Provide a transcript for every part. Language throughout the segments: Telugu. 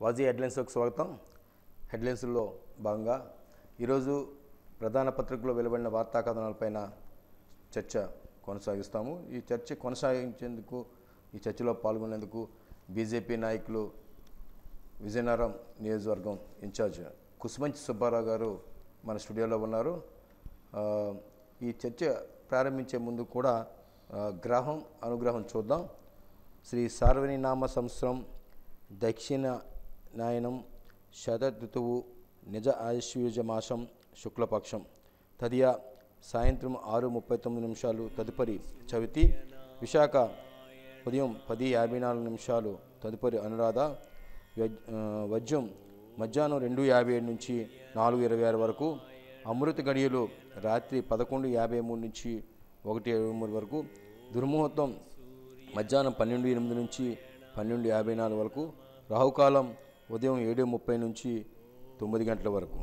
వాజీ హెడ్లైన్స్కి స్వాగతం హెడ్లైన్స్లో భాగంగా ఈరోజు ప్రధాన పత్రికలో వెలువడిన వార్తా కథనాలపైన చర్చ కొనసాగిస్తాము ఈ చర్చ కొనసాగించేందుకు ఈ చర్చలో పాల్గొనేందుకు బీజేపీ నాయకులు విజయనగరం నియోజకవర్గం ఇన్ఛార్జ్ కుసుమంచి సుబ్బారావు గారు మన స్టూడియోలో ఉన్నారు ఆ, ఈ చర్చ ప్రారంభించే ముందు కూడా ఆ, గ్రహం అనుగ్రహం చూద్దాం శ్రీ సార్వనినామ సంవత్సరం దక్షిణ నాయనం శతఋతువు నిజ ఆయుష్యుజ మాసం శుక్లపక్షం తదియ సాయంత్రం ఆరు ముప్పై తొమ్మిది నిమిషాలు తదుపరి చవితి విశాఖ ఉదయం పది యాభై నాలుగు నిమిషాలు తదుపరి అనురాధ వజ్- ఆ, వజ్రం మధ్యాహ్నం రెండు యాభై ఏడు నుంచి నాలుగు ఇరవై ఆరు వరకు అమృత గడియలు రాత్రి పదకొండు యాభై మూడు నుంచి ఒకటి ఇరవై మూడు వరకు దుర్ముహూర్తం మధ్యాహ్నం పన్నెండు ఎనిమిది నుంచి పన్నెండు యాభై నాలుగు వరకు రాహుకాలం ఉదయం ఏడు ముప్పై నుంచి తొమ్మిది గంటల వరకు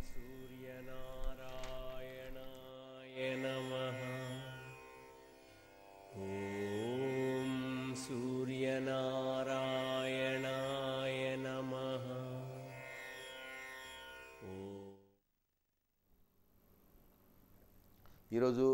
सूर्यनारायणाय नमः ॐ सूर्यनारायणाय नमः ఈరోజు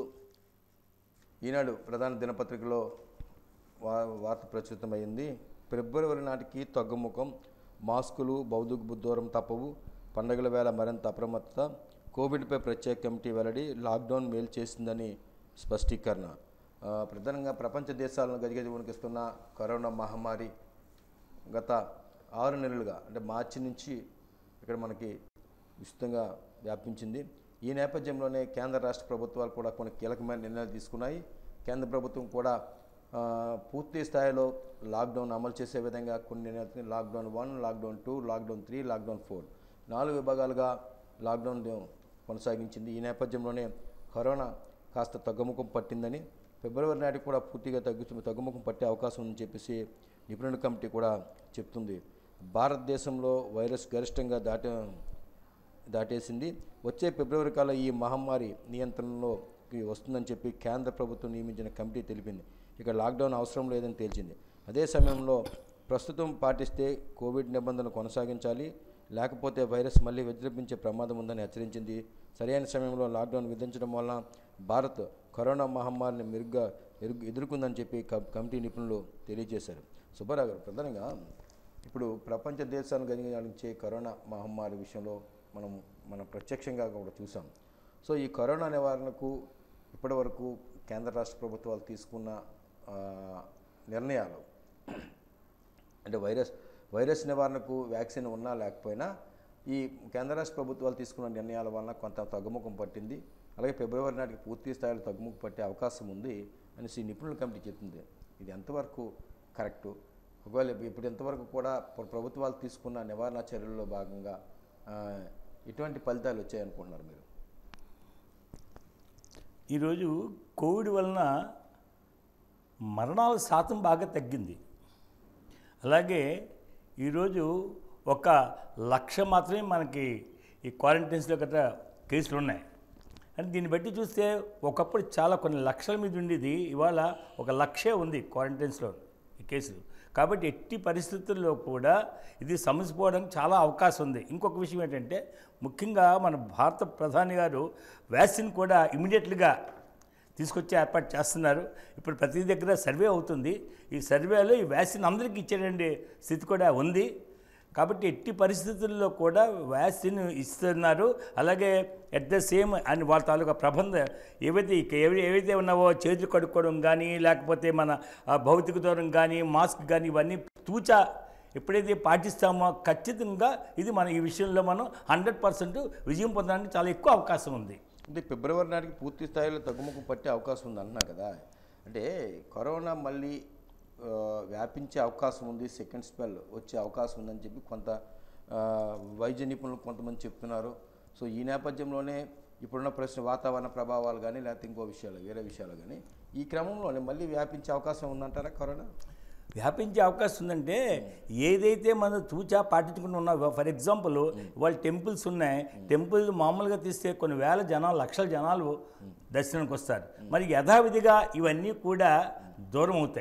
ఈనాడు ప్రధాన దినపత్రికలో వా వార్త ప్రచురితమైంది ఫిబ్రవరి నాటికి తగ్గుముఖం మాస్కులు భౌతిక దూరం తప్పవు పండగల వేళ మరింత అప్రమత్తత కోవిడ్పై ప్రత్యేక కమిటీ వెల్లడి లాక్డౌన్ మేలు చేసిందని స్పష్టీకరణ ఆ, ప్రధానంగా ప్రపంచ దేశాలను గదిగది వణికిస్తున్న కరోనా మహమ్మారి గత ఆరు నెలలుగా అంటే మార్చి నుంచి ఇక్కడ మనకి విస్తృతంగా వ్యాపించింది ఈ నేపథ్యంలోనే కేంద్ర రాష్ట్ర ప్రభుత్వాలు కూడా కొన్ని కీలకమైన నిర్ణయాలు తీసుకున్నాయి కేంద్ర ప్రభుత్వం కూడా ఆ, పూర్తి స్థాయిలో లాక్డౌన్ అమలు చేసే విధంగా కొన్ని నిర్ణయాలు తీసుకుంది. Lockdown one lockdown two lockdown three lockdown four నాలుగు విభాగాలుగా లాక్డౌన్ కొనసాగించింది ఈ నేపథ్యంలోనే కరోనా కాస్త తగ్గుముఖం పట్టిందని ఫిబ్రవరి నాటికి కూడా పూర్తిగా తగ్గు తగ్గుముఖం పట్టే అవకాశం ఉందని చెప్పేసి నిపుణుల కమిటీ కూడా చెప్తుంది భారతదేశంలో వైరస్ గరిష్టంగా దాటి దాటేసింది వచ్చే ఫిబ్రవరి కల్లా ఈ మహమ్మారి నియంత్రణలోకి వస్తుందని చెప్పి కేంద్ర ప్రభుత్వం నియమించిన కమిటీ తెలిపింది ఇక లాక్డౌన్ అవసరం లేదని తేల్చింది అదే సమయంలో ప్రస్తుతం పాటిస్తే కోవిడ్ నిబంధనలు కొనసాగించాలి లేకపోతే వైరస్ మళ్ళీ విజృంభించే ప్రమాదం ఉందని హెచ్చరించింది సరైన సమయంలో లాక్డౌన్ విధించడం వలన భారత్ కరోనా మహమ్మారిని మెరుగ్గా ఎరుగు ఎదుర్కొందని చెప్పి కమ్- కమిటీ నిపుణులు తెలియజేశారు సుబ్బారావు గారు ప్రధానంగా ఇప్పుడు ప్రపంచ దేశాలను గదించే కరోనా మహమ్మారి విషయంలో మనం మనం ప్రత్యక్షంగా కూడా చూసాం సో ఈ కరోనా నివారణకు ఇప్పటివరకు కేంద్ర రాష్ట్ర ప్రభుత్వాలు తీసుకున్న ఆ, నిర్ణయాలు అంటే వైరస్ వైరస్ నివారణకు వ్యాక్సిన్ ఉన్నా లేకపోయినా ఈ కేంద్ర రాష్ట్ర ప్రభుత్వాలు తీసుకున్న నిర్ణయాల వలన కొంత తగ్గుముఖం పట్టింది అలాగే ఫిబ్రవరి నాటికి పూర్తి స్థాయిలో తగ్గుముఖం పట్టే అవకాశం ఉంది అనేసి నిపుణుల కమిటీ చెప్తుంది ఇది ఎంతవరకు కరెక్టు ఒకవేళ ఇప్పుడు ఎంతవరకు కూడా ప్ర- ప్రభుత్వాలు తీసుకున్న నివారణ చర్యల్లో భాగంగా ఆ, ఎటువంటి ఫలితాలు వచ్చాయనుకుంటున్నారు మీరు ఈరోజు కోవిడ్ వలన మరణాల శాతం బాగా తగ్గింది అలాగే ఈరోజు ఒక లక్ష మాత్రమే మనకి ఈ క్వారంటైన్స్లో గట్రా కేసులు ఉన్నాయి అని దీన్ని బట్టి చూస్తే ఒకప్పుడు చాలా కొన్ని లక్షల మీద ఉండేది ఇవాళ ఒక లక్షే ఉంది క్వారంటైన్స్లో ఈ కేసులు కాబట్టి ఎట్టి పరిస్థితుల్లో కూడా ఇది సమసిపోవడానికి చాలా అవకాశం ఉంది ఇంకొక విషయం ఏంటంటే ముఖ్యంగా మన భారత ప్రధాని గారు వ్యాక్సిన్ కూడా ఇమీడియట్గా తీసుకొచ్చి ఏర్పాటు చేస్తున్నారు ఇప్పుడు ప్రతి దగ్గర సర్వే అవుతుంది ఈ సర్వేలో ఈ వ్యాక్సిన్ అందరికీ ఇచ్చేటండి స్థితి కూడా ఉంది కాబట్టి ఎట్టి పరిస్థితుల్లో కూడా వ్యాక్సిన్ ఇస్తున్నారు అలాగే ఎట్ ద సేమ్ అని వాళ్ళ తాలూకా ప్రబంధ ఏవైతే ఇక ఏవి ఏవైతే ఉన్నావో చేతులు కడుక్కోవడం కానీ లేకపోతే మన ఆ, భౌతిక దూరం కానీ మాస్క్ కానీ ఇవన్నీ తూచా ఎప్పుడైతే పాటిస్తామో ఖచ్చితంగా ఇది మన ఈ విషయంలో మనం హండ్రెడ్ పర్సెంట్ విజయం పొందడానికి చాలా ఎక్కువ అవకాశం ఉంది అంటే ఫిబ్రవరి నాటికి పూర్తి స్థాయిలో తగ్గుముఖం పట్టే అవకాశం ఉంది అంటున్నా కదా అంటే కరోనా మళ్ళీ ఆ, వ్యాపించే అవకాశం ఉంది సెకండ్ స్పెల్ వచ్చే అవకాశం ఉందని చెప్పి కొంత ఆ, వైద్య నిపుణులు కొంతమంది చెప్తున్నారు సో ఈ నేపథ్యంలోనే ఇప్పుడున్న ప్రశ్న వాతావరణ ప్రభావాలు కానీ లేకపోతే ఇంకో విషయాలు వేరే విషయాలు కానీ ఈ క్రమంలోనే మళ్ళీ వ్యాపించే అవకాశం ఉందంటారా కరోనా వ్యాపించే అవకాశం ఉందంటే ఏదైతే మనం తూచా పాటించుకుంటూ ఉన్నావో ఫర్ ఎగ్జాంపుల్ వాళ్ళ టెంపుల్స్ ఉన్నాయి టెంపుల్ మామూలుగా తీస్తే కొన్ని వేల జనాలు లక్షల జనాలు దర్శనానికి వస్తారు మరి యథావిధిగా ఇవన్నీ కూడా దూరం అవుతాయి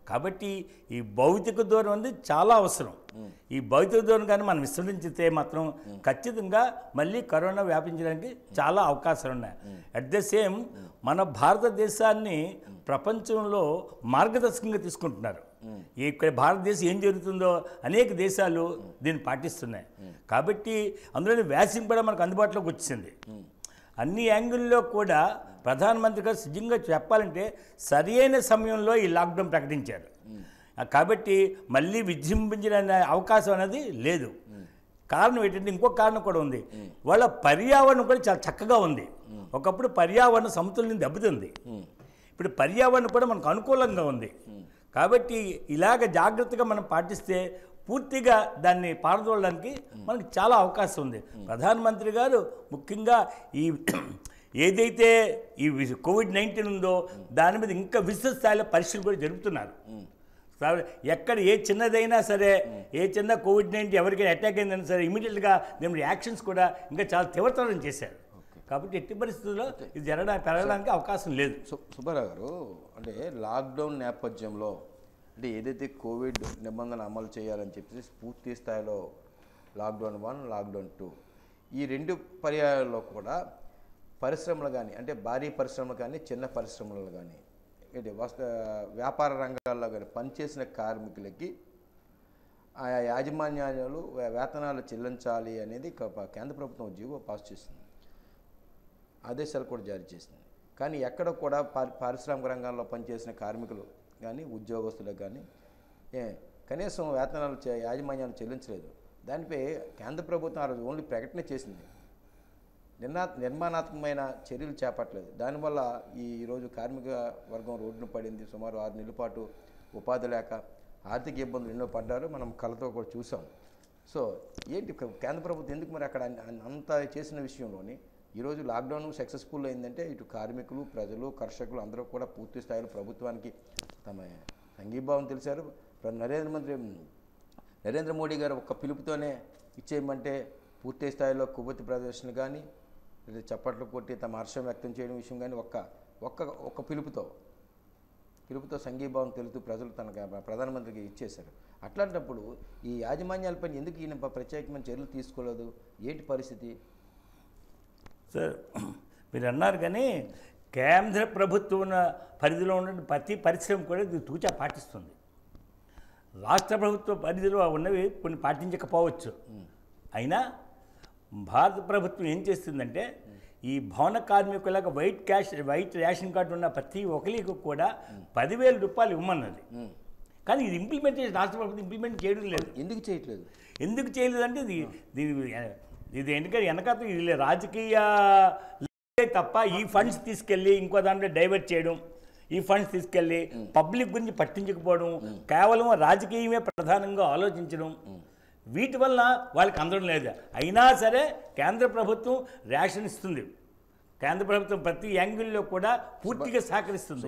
కాబట్టి ఈ భౌతిక దూరం అనేది చాలా అవసరం ఈ భౌతిక దూరం కానీ మనం విస్మరించితే మాత్రం ఖచ్చితంగా మళ్ళీ కరోనా వ్యాపించడానికి చాలా అవకాశాలు ఉన్నాయి అట్ ద సేమ్ మన భారతదేశాన్ని ప్రపంచంలో మార్గదర్శకంగా తీసుకుంటున్నారు ఈ ఇక్కడ భారతదేశం ఏం జరుగుతుందో అనేక దేశాలు దీన్ని పాటిస్తున్నాయి కాబట్టి అందులోని వ్యాక్సిన్ కూడా మనకు అందుబాటులోకి వచ్చింది అన్ని యాంగిల్లో కూడా ప్రధానమంత్రి గారు నిజంగా చెప్పాలంటే సరియైన సమయంలో ఈ లాక్డౌన్ ప్రకటించారు కాబట్టి మళ్ళీ విజృంభించిన అవకాశం అనేది లేదు కారణం ఏంటంటే ఇంకొక కారణం కూడా ఉంది వాళ్ళ పర్యావరణం కూడా చాలా చక్కగా ఉంది ఒకప్పుడు పర్యావరణ సమతుల్యం దెబ్బతింది ఇప్పుడు పర్యావరణం కూడా మనకు అనుకూలంగా ఉంది కాబట్టి ఇలాగ జాగ్రత్తగా మనం పాటిస్తే పూర్తిగా దాన్ని పారదోలడానికి మనకి చాలా అవకాశం ఉంది ప్రధానమంత్రి గారు ముఖ్యంగా ఈ ఏదైతే ఈ వి- కోవిడ్ నైన్టీన్ ఉందో దాని మీద ఇంకా విస్తృత స్థాయిలో పరీక్షలు కూడా జరుపుతున్నారు కాబట్టి ఎక్కడ ఏ చిన్నదైనా సరే ఏ చిన్న కోవిడ్ నైన్టీన్ ఎవరికైనా అటాక్ అయిందైనా సరే ఇమీడియట్గా మేము యాక్షన్స్ కూడా ఇంకా చాలా తీవ్రతరం చేశారు కాబట్టి ఎట్టి పరిస్థితుల్లో ఇది జరగడానికి పెరగడానికి అవకాశం లేదు సు సుబ్బారావు గారు అంటే లాక్డౌన్ నేపథ్యంలో అంటే ఏదైతే కోవిడ్ నిబంధన అమలు చేయాలని చెప్పేసి పూర్తి స్థాయిలో లాక్డౌన్ వన్ లాక్డౌన్ టూ ఈ రెండు పర్యాయాల్లో కూడా పరిశ్రమలు కానీ అంటే భారీ పరిశ్రమలు కానీ చిన్న పరిశ్రమలు కానీ ఏంటి వస్త వ్యాపార రంగాల్లో కానీ పనిచేసిన కార్మికులకి ఆయా యాజమాన్యాలు వే- వేతనాలు చెల్లించాలి అనేది క- కేంద్ర ప్రభుత్వం జీవో పాస్ చేసింది ఆదేశాలు కూడా జారీ చేసింది కానీ ఎక్కడ కూడా పారి పారిశ్రామిక రంగాల్లో పనిచేసిన కార్మికులు కానీ ఉద్యోగస్తులకు కానీ ఏ కనీసం వేతనాలు చే- యాజమాన్యాలు చెల్లించలేదు దానిపై కేంద్ర ప్రభుత్వం ఆ రోజు ఓన్లీ ప్రకటన చేసింది నిర్ణా నిర్మాణాత్మకమైన చర్యలు చేపట్టలేదు దానివల్ల ఈ ఈరోజు కార్మిక వర్గం రోడ్డున పడింది సుమారు ఆరు నెలల పాటు ఉపాధి లేక ఆర్థిక ఇబ్బందులు ఎన్నో పడ్డారు మనం కళ్ళతో కూడా చూసాం సో ఏంటి క- కేంద్ర ప్రభుత్వం ఎందుకు మరి అక్కడ అన్- అన్- అంత చేసిన విషయంలోని ఈరోజు లాక్డౌన్ సక్సెస్ఫుల్ అయిందంటే ఇటు కార్మికులు ప్రజలు కర్షకులు అందరూ కూడా పూర్తి స్థాయిలో ప్రభుత్వానికి తమ సంఘీభావం తెలిసారు ప్ర- నరేంద్ర మంత్రి నరేంద్ర మోడీ గారు ఒక్క పిలుపుతోనే ఇచ్చేయమంటే పూర్తి స్థాయిలో కొవ్వొత్తి ప్రదర్శన కానీ లేదా చప్పట్లు కొట్టి తమ హర్షం వ్యక్తం చేయడం విషయం కానీ ఒక్క ఒక్క ఒక్క పిలుపుతో పిలుపుతో సంఘీభావం తెలుపుతూ ప్రజలు తన ప్రధానమంత్రికి ఇచ్చేశారు అట్లాంటప్పుడు ఈ యాజమాన్యాలపై ఎందుకు ఈయన ప- ప్రత్యేకమైన చర్యలు తీసుకోలేదు ఏంటి పరిస్థితి సార్ మీరు అన్నారు కానీ కేంద్ర ప్రభుత్వం ఉన్న పరిధిలో ఉన్న ప్రతి పరిశ్రమ కూడా ఇది తూచా పాటిస్తుంది రాష్ట్ర ప్రభుత్వ పరిధిలో ఉన్నవి కొన్ని పాటించకపోవచ్చు అయినా భారత ప్రభుత్వం ఏం చేస్తుందంటే ఈ భవన కార్మికులకు white cash white ration card ఉన్న ప్రతి ఒక్కరికి కూడా పదివేల రూపాయలు ఇవ్వమన్నది కానీ ఇది ఇంప్లిమెంటేషన్ రాష్ట్ర ప్రభుత్వం ఇంప్లిమెంట్ చేయడం లేదు ఎందుకు చేయట్లేదు ఎందుకు చేయలేదంటే ఇది దీని ఇది ఎందుకంటే వెనకాల ఇది రాజకీయ లే తప్ప ఈ ఫండ్స్ తీసుకెళ్ళి ఇంకో దాంట్లో డైవర్ట్ చేయడం ఈ ఫండ్స్ తీసుకెళ్ళి పబ్లిక్ గురించి పట్టించకపోవడం కేవలం రాజకీయమే ప్రధానంగా ఆలోచించడం వీటి వల్ల వాళ్ళకి అందడం లేదు అయినా సరే కేంద్ర ప్రభుత్వం రేషన్ ఇస్తుంది కేంద్ర ప్రభుత్వం ప్రతి యాంగిల్లో కూడా పూర్తిగా సహకరిస్తుంది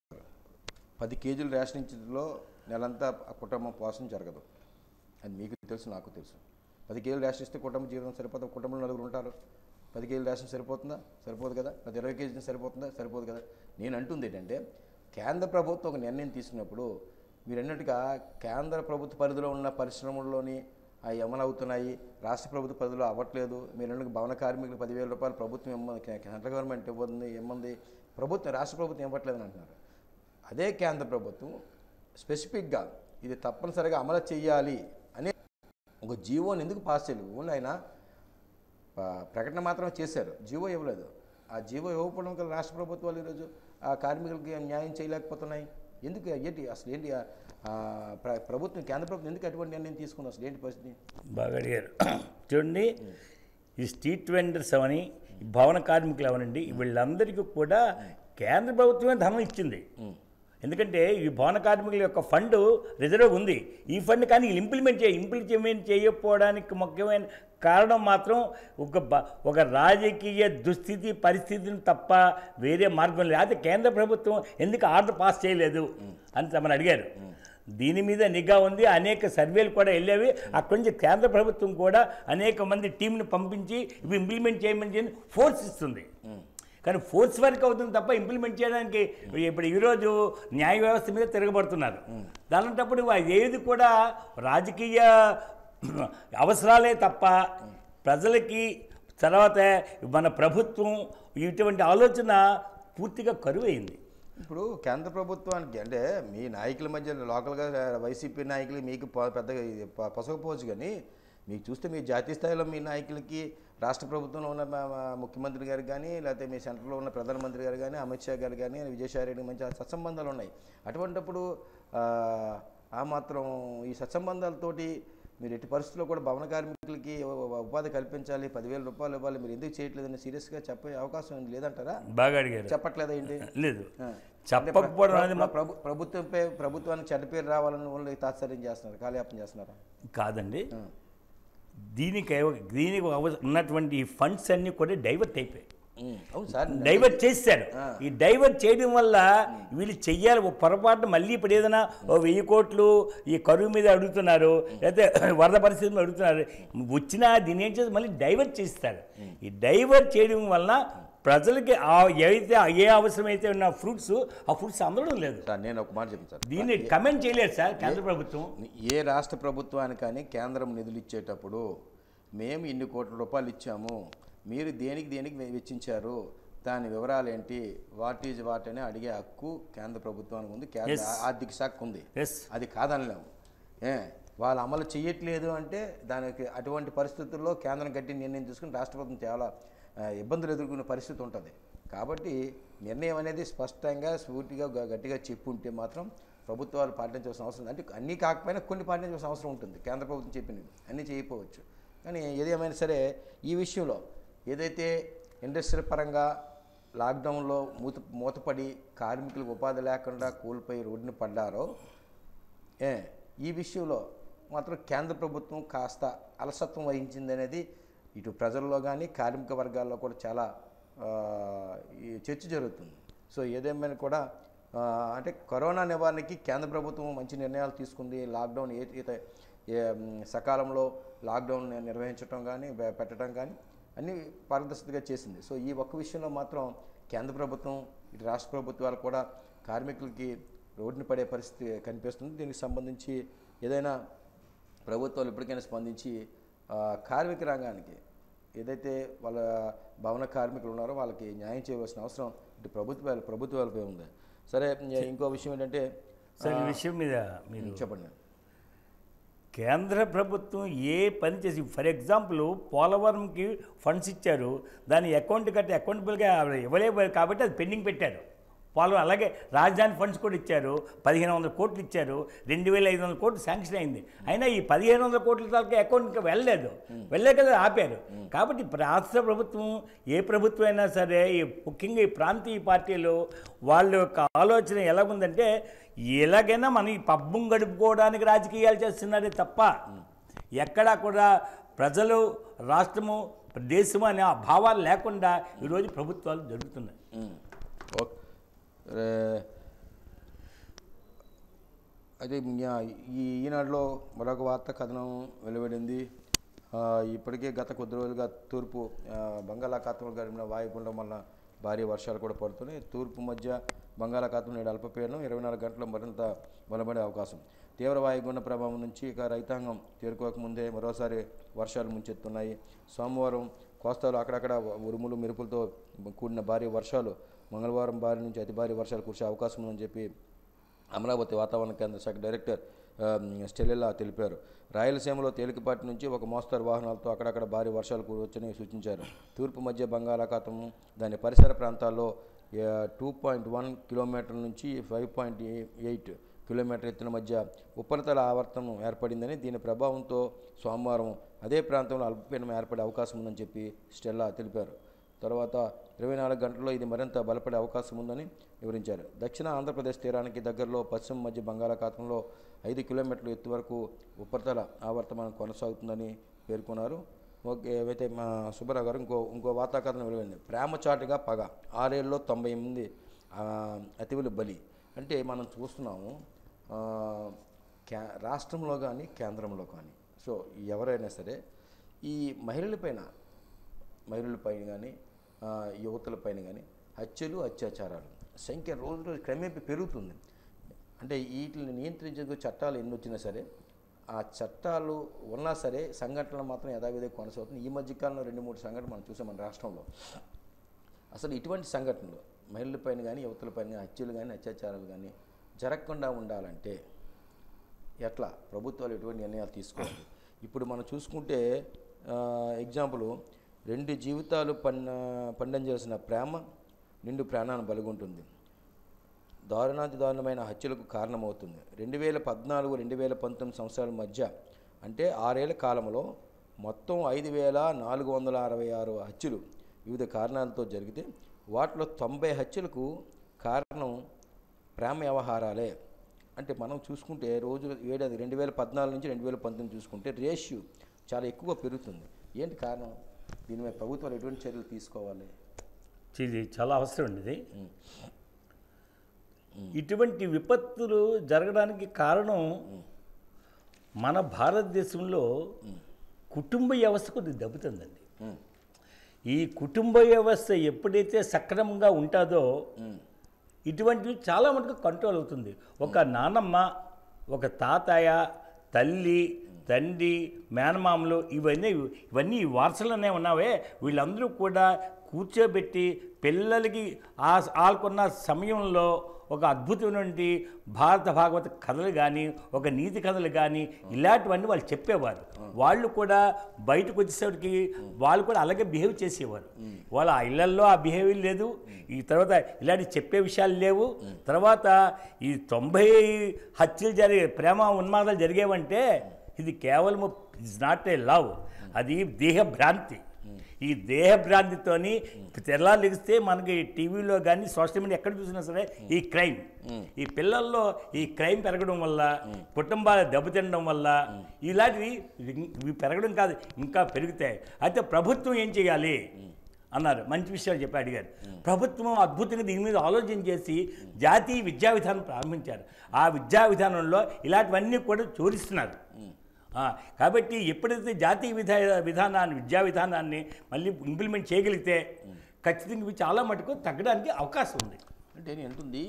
పది కేజీలు రేషన్ ఇచ్చేలో నెలంతా ఆ కుటుంబం పోషణ జరగదు అది మీకు తెలుసు నాకు తెలుసు పది కేజీలు రేషన్ ఇస్తే కుటుంబ జీవితం సరిపోతుంది కుటుంబంలో నలుగురు ఉంటారు పది కేజీలు రేషన్ సరిపోతుందా సరిపోదు కదా అది ఇరవై కేజీలు సరిపోతుందా సరిపోదు కదా నేను అంటుంది ఏంటంటే కేంద్ర ప్రభుత్వం ఒక నిర్ణయం తీసుకున్నప్పుడు మీరు అన్నట్టుగా కేంద్ర ప్రభుత్వ పరిధిలో ఉన్న పరిశ్రమల్లోని అవి అమలవుతున్నాయి రాష్ట్ర ప్రభుత్వ పరిధిలో అవ్వట్లేదు మీరు అన్నట్టుగా భవన కార్మికులు పదివేల రూపాయలు ప్రభుత్వం ఇమ్మంది సెంట్రల్ గవర్నమెంట్ ఇవ్వదు ఇమ్మంది ప్రభుత్వం రాష్ట్ర ప్రభుత్వం ఇవ్వట్లేదని అంటున్నారు అదే కేంద్ర ప్రభుత్వం స్పెసిఫిక్గా ఇది తప్పనిసరిగా అమలు చేయాలి అనే ఒక జీవోని ఎందుకు పాస్ చేయలేదు ఓన్లీ ఆయన ప- ప్రకటన మాత్రమే చేశారు జీవో ఇవ్వలేదు ఆ జీవో ఇవ్వకపోవడం వల్ల రాష్ట్ర ప్రభుత్వాలు ఈరోజు ఆ కార్మికులకి న్యాయం చేయలేకపోతున్నాయి ఎందుకు ఏంటి అసలు ఏంటి ఆ- ఆ ప్ర- ప్రభుత్వం కేంద్ర ప్రభుత్వం ఎందుకు అటువంటి నిర్ణయం తీసుకుంది అసలు ఏంటి పరిస్థితి బాగా అడిగారు చూడండి ఈ స్ట్రీట్ వెండర్స్ అవని ఈ భవన కార్మికులు అవనండి వీళ్ళందరికీ కూడా కేంద్ర ప్రభుత్వమే ధనం ఇచ్చింది ఎందుకంటే ఈ భవన కార్మికుల యొక్క ఫండ్ రిజర్వ్ ఉంది ఈ ఫండ్ కానీ వీళ్ళు ఇంప్లిమెంట్ చేయ ఇంప్లిమెంట్ చేయకపోవడానికి ముఖ్యమైన కారణం మాత్రం ఒక బ- ఒక రాజకీయ దుస్థితి పరిస్థితిని తప్ప వేరే మార్గం లేదు అయితే కేంద్ర ప్రభుత్వం ఎందుకు ఆర్డర్ పాస్ చేయలేదు అని తమను అడిగారు దీని మీద నిఘా ఉంది అనేక సర్వేలు కూడా వెళ్ళేవి అక్కడి నుంచి కేంద్ర ప్రభుత్వం కూడా అనేక మంది టీంని పంపించి ఇవి ఇంప్లిమెంట్ చేయమని చెప్పి ఫోర్స్ ఇస్తుంది కానీ ఫోర్స్ వర్క్ అవుతుంది తప్ప ఇంప్లిమెంట్ చేయడానికి ఇప్పుడు ఈరోజు న్యాయ వ్యవస్థ మీద తిరగబడుతున్నారు దాంటప్పుడు ఏది కూడా రాజకీయ అవసరాలే తప్ప ప్రజలకి తర్వాత మన ప్రభుత్వం ఇటువంటి ఆలోచన పూర్తిగా కరువైంది ఇప్పుడు కేంద్ర ప్రభుత్వానికి అంటే మీ నాయకుల మధ్య లోకల్గా వైసీపీ నాయకులు మీకు ప- పెద్దగా ఇది ప- పసకపోవచ్చు కానీ మీకు చూస్తే మీ జాతీయ స్థాయిలో మీ నాయకులకి రాష్ట్ర ప్రభుత్వంలో ఉన్న మా- మా ముఖ్యమంత్రి గారు కానీ లేకపోతే మీ సెంటర్లో ఉన్న ప్రధానమంత్రి గారు కానీ అమిత్ షా గారు కానీ విజయసాయి రెడ్డి మంచి సత్సంబంధాలు ఉన్నాయి అటువంటప్పుడు ఆ, ఆ మాత్రం ఈ సత్సంబంధాలతోటి మీరు ఎట్టి పరిస్థితుల్లో కూడా భవన కార్మికులకి ఉ- ఉ- ఉపాధి కల్పించాలి పదివేల రూపాయలు ఇవ్వాలి మీరు ఎందుకు చేయట్లేదని సీరియస్గా చెప్పే అవకాశం ఏం లేదంటారా బాగా అడిగారు చెప్పట్లేదా ఏంటి లేదు ఆ. చెప్పకపోవడం అనేది ప్ర- ప్రభు ప్రభుత్వంపై ప్రభుత్వానికి చెడ్డ పేరు రావాలని వాళ్ళు తాత్సర్యం చేస్తున్నారు కాలయాపన చేస్తున్నారు కాదండి దీనికి దీనికి అవ- ఉన్నటువంటి ఫండ్స్ అన్నీ కూడా డైవర్ట్ అయిపోయాయి అవును సార్ డైవర్ట్ చేశారు ఈ డైవర్ట్ చేయడం వల్ల వీళ్ళు చెయ్యాలి ఓ పొరపాటు మళ్ళీ ఇప్పుడు ఏదైనా ఓ వెయ్యి కోట్లు ఈ కరువు మీద అడుగుతున్నారు లేకపోతే వరద పరిస్థితి మీద అడుగుతున్నారు వచ్చినా దీని ఏం చేసి మళ్ళీ డైవర్ట్ చేస్తారు ఈ డైవర్ట్ చేయడం వలన ప్రజలకి ఆ ఏదైతే ఏ అవసరమైతే ఉన్న ఫ్రూట్స్ ఆ ఫ్రూట్స్ అందడం లేదు సార్ నేను ఒక మాట చెప్తాను సార్ దీన్ని కమెంట్ చేయలేదు సార్ కేంద్ర ప్రభుత్వం ఏ రాష్ట్ర ప్రభుత్వానికి కానీ కేంద్రం నిధులు ఇచ్చేటప్పుడు మేము ఇన్ని కోట్ల రూపాయలు ఇచ్చాము మీరు దేనికి దేనికి వె- వెచ్చించారు దాని వివరాలు ఏంటి వాట్ ఈజ్ వాట్ అని అడిగే హక్కు కేంద్ర ప్రభుత్వానికి ఉంది కేంద్ర Yes. ఆర్థిక శాఖ ఉంది ఎస్ అది కాదనలేము ఏ వాళ్ళు అమలు చేయట్లేదు అంటే దానికి అటువంటి పరిస్థితుల్లో కేంద్రం గట్టి నిర్ణయం తీసుకుని రాష్ట్ర ప్రభుత్వం చాలా ఆ, ఇబ్బందులు ఎదుర్కొనే పరిస్థితి ఉంటుంది కాబట్టి నిర్ణయం అనేది స్పష్టంగా స్ఫూర్తిగా గ- గట్టిగా చెప్పుంటే మాత్రం ప్రభుత్వాలు పాటించవలసిన అవసరం ఉంది. అంటే అన్నీ కాకపోయినా కొన్ని పాటించవలసిన అవసరం ఉంటుంది కేంద్ర ప్రభుత్వం చెప్పినవి అన్నీ చేయకపోవచ్చు కానీ ఏదేమైనా సరే ఈ విషయంలో ఏదైతే ఇండస్ట్రీ పరంగా లాక్డౌన్లో మూత మూతపడి కార్మికులకు ఉపాధి లేకుండా కోల్పోయి రోడ్డున పడ్డారో ఏ ఈ విషయంలో మాత్రం కేంద్ర ప్రభుత్వం కాస్త అలసత్వం వహించింది అనేది ఇటు ప్రజల్లో కానీ కార్మిక వర్గాల్లో కూడా చాలా ఆ, ఈ చర్చ జరుగుతుంది సో ఏదేమైనా కూడా ఆ, అంటే కరోనా నివారణకి కేంద్ర ప్రభుత్వం మంచి నిర్ణయాలు తీసుకుంది లాక్డౌన్ ఏ ఏ- ఏ మ్, సకాలంలో లాక్డౌన్ నిర్వహించడం కానీ పె- పెట్టడం కానీ అన్నీ పారదర్శకతగా చేసింది సో ఈ ఒక్క విషయంలో మాత్రం కేంద్ర ప్రభుత్వం ఇటు రాష్ట్ర ప్రభుత్వాలు కూడా కార్మికులకి రోడ్డున పడే పరిస్థితి కనిపిస్తుంది దీనికి సంబంధించి ఏదైనా ప్రభుత్వాలు ఇప్పటికైనా స్పందించి ఆ, కార్మిక రంగానికి ఏదైతే వాళ్ళ భవన కార్మికులు ఉన్నారో వాళ్ళకి న్యాయం చేయవలసిన అవసరం ఇటు ప్రభుత్వాలు ప్రభుత్వాలపై ఉంది సరే ఇంకో విషయం ఏంటంటే సార్ ఈ విషయం మీద మీరు చెప్పండి కేంద్ర ప్రభుత్వం ఏ పని చేసి ఫర్ ఎగ్జాంపుల్ పోలవరంకి ఫండ్స్ ఇచ్చారు దాని అకౌంట్ కట్టి అకౌంటబుల్గా ఇవ్వలేదు కాబట్టి అది పెండింగ్ పెట్టారు పోలవరం అలాగే రాజధాని ఫండ్స్ కూడా ఇచ్చారు పదిహేను వందల కోట్లు ఇచ్చారు రెండు వేల ఐదు వందల కోట్లు శాంక్షన్ అయింది అయినా ఈ పదిహేను వందల కోట్ల దాకా అకౌంట్కి వెళ్ళలేదు వెళ్ళే కదా ఆపారు కాబట్టి రాష్ట్ర ప్రభుత్వం ఏ ప్రభుత్వం అయినా సరే ఈ ముఖ్యంగా ఈ ప్రాంతీయ పార్టీలు వాళ్ళ యొక్క ఆలోచన ఎలా ఉందంటే ఎలాగైనా మనం ఈ పబ్బం గడుపుకోవడానికి రాజకీయాలు చేస్తున్నారే తప్ప ఎక్కడా కూడా ప్రజలు రాష్ట్రము దేశము అనే ఆ భావాలు లేకుండా ఈరోజు ప్రభుత్వాలు జరుగుతున్నాయి ఉమ్. ఓకే రే అయితే ఇంకా ఈ ఈనాడులో మరొక వార్త కథనం వెలువడింది ఆ, ఇప్పటికే గత కొద్ది రోజులుగా తూర్పు ఆ, బంగాళాఖాతంలో గడిపిన వాయుగుండం వల్ల భారీ వర్షాలు కూడా పడుతున్నాయి తూర్పు మధ్య బంగాళాఖాతం నేడు అల్పపీడనం ఇరవై నాలుగు గంటల మరింత బలపడే అవకాశం తీవ్ర వాయుగుండ ప్రభావం నుంచి ఇక రైతాంగం తేరుకోకముందే మరోసారి వర్షాలు ముంచెత్తున్నాయి సోమవారం కోస్తాలో అక్కడక్కడ ఉరుములు మెరుపులతో కూడిన భారీ వర్షాలు మంగళవారం భారీ నుంచి అతి భారీ వర్షాలు కురిసే అవకాశం ఉందని చెప్పి అమరావతి వాతావరణ కేంద్ర శాఖ డైరెక్టర్ ఆ, స్టెలిలా తెలిపారు రాయలసీమలో తేలికపాటి నుంచి ఒక మోస్తరు వాహనాలతో అక్కడక్కడ భారీ వర్షాలు కురవచ్చని సూచించారు తూర్పు మధ్య బంగాళాఖాతం దాని పరిసర ప్రాంతాల్లో టూ పాయింట్ వన్ కిలోమీటర్ల నుంచి ఫైవ్ పాయింట్ ఎయిట్ కిలోమీటర్ ఎత్తున మధ్య ఉపరితల ఆవర్తనం ఏర్పడిందని దీని ప్రభావంతో సోమవారం అదే ప్రాంతంలో అల్పపీడనం ఏర్పడే అవకాశం ఉందని చెప్పి స్టెల్లా తెలిపారు తర్వాత ఇరవై నాలుగు గంటల్లో ఇది మరింత బలపడే అవకాశం ఉందని వివరించారు దక్షిణ ఆంధ్రప్రదేశ్ తీరానికి దగ్గరలో పశ్చిమ మధ్య బంగాళాఖాతంలో ఐదు కిలోమీటర్ల ఎత్తు వరకు ఉపరితల ఆవర్తమానం కొనసాగుతుందని పేర్కొన్నారు ఓకే ఏవైతే మా సుబ్బారావు గారు ఇంకో ఇంకో వాతావరణం వెలువడింది ప్రేమ చాటుగా పగ ఆరేళ్ళలో తొంభై మంది ఆ, అతివులు బలి అంటే మనం చూస్తున్నాము ఆ, క్యా రాష్ట్రంలో కానీ కేంద్రంలో కానీ సో ఎవరైనా సరే ఈ మహిళలపైన మహిళలపైన కానీ యువతులపైన కానీ హత్యలు అత్యాచారాలు సంఖ్య రోజు రోజు క్రమేపీ పెరుగుతుంది అంటే వీటిని నియంత్రించే చట్టాలు ఎన్ని వచ్చినా సరే ఆ చట్టాలు ఉన్నా సరే సంఘటనలు మాత్రం యథావిధిగా కొనసాగుతుంది ఈ మధ్యకాలంలో రెండు మూడు సంఘటనలు మనం చూసాం మన రాష్ట్రంలో అసలు ఇటువంటి సంఘటనలు మహిళలపైన కానీ యువతలపైన కానీ హత్యలు కానీ అత్యాచారాలు కానీ జరగకుండా ఉండాలంటే ఎట్లా ప్రభుత్వాలు ఎటువంటి నిర్ణయాలు తీసుకోవాలి ఇప్పుడు మనం చూసుకుంటే ఆ, ఎగ్జాంపుల్ రెండు జీవితాలు పన్న పండించాల్సిన ప్రేమ నిండు ప్రాణాన్ని బలుగుంటుంది దారుణాతి దారుణమైన హత్యలకు కారణమవుతుంది రెండు వేల పద్నాలుగు రెండు వేల పంతొమ్మిది సంవత్సరాల మధ్య అంటే ఆరేళ్ల కాలంలో మొత్తం ఐదు వేల నాలుగు వందల అరవై ఆరు హత్యలు వివిధ కారణాలతో జరిగితే వాటిలో తొంభై హత్యలకు కారణం ప్రేమ వ్యవహారాలే అంటే మనం చూసుకుంటే రోజు ఏడాది రెండు వేల పద్నాలుగు నుంచి రెండు వేల పంతొమ్మిది చూసుకుంటే రేషియో చాలా ఎక్కువ పెరుగుతుంది ఏంటి కారణం దీని మీద ప్రభుత్వాలు ఎటువంటి చర్యలు తీసుకోవాలి ఇది చాలా అవసరం అండి ఇది ఇటువంటి విపత్తులు జరగడానికి కారణం మన భారతదేశంలో కుటుంబ వ్యవస్థ కొద్దిగా దెబ్బతిందండి ఉమ్, ఈ కుటుంబ వ్యవస్థ ఎప్పుడైతే సక్రమంగా ఉంటుందో ఇటువంటివి చాలా మటుకు కంట్రోల్ అవుతుంది ఒక నానమ్మ ఒక తాతయ్య తల్లి తండ్రి మేనమామలు ఇవన్నీ ఇవన్నీ ఈ వారసలోనే ఉన్నావే వీళ్ళందరూ కూడా కూర్చోబెట్టి పిల్లలకి ఆ వాళ్ళకున్న సమయంలో ఒక అద్భుతమైనటువంటి భారత భాగవత కథలు కానీ ఒక నీతి కథలు కానీ ఇలాంటివన్నీ వాళ్ళు చెప్పేవారు వాళ్ళు కూడా బయటకు వచ్చేసరికి వాళ్ళు కూడా అలాగే బిహేవ్ చేసేవారు వాళ్ళ ఆ ఇళ్లల్లో ఆ బిహేవియర్ లేదు ఈ తర్వాత ఇలాంటి చెప్పే విషయాలు లేవు తర్వాత ఈ తొంభై హత్యలు జరిగే ప్రేమ ఉన్మాదాలు జరిగేవంటే ఇది కేవలం ఇట్స్ నాట్ ఏ లవ్ అది దేహ భ్రాంతి ఈ దేహ భ్రాంతితోని తెల్లారు లెగిస్తే మనకి టీవీలో కానీ సోషల్ మీడియా ఎక్కడ చూసినా సరే ఈ క్రైమ్ ఈ పిల్లల్లో ఈ క్రైమ్ పెరగడం వల్ల కుటుంబాలు దెబ్బతినడం వల్ల ఇలాంటివి ఇవి పెరగడం కాదు ఇంకా పెరుగుతాయి అయితే ప్రభుత్వం ఏం చేయాలి అన్నారు మంచి విషయాలు చెప్పి అడిగారు ప్రభుత్వం అద్భుతంగా దీని మీద ఆలోచన చేసి జాతీయ విద్యా విధానం ప్రారంభించారు ఆ విద్యా విధానంలో ఇలాంటివన్నీ కూడా చోరిస్తున్నారు ఆ, కాబట్టి ఎప్పుడైతే జాతీయ విధా విధానాన్ని విద్యా విధానాన్ని మళ్ళీ ఇంప్లిమెంట్ చేయగలిగితే ఖచ్చితంగా ఇవి చాలా మటుకు తగ్గడానికి అవకాశం ఉంది అంటే నేను అంటుంది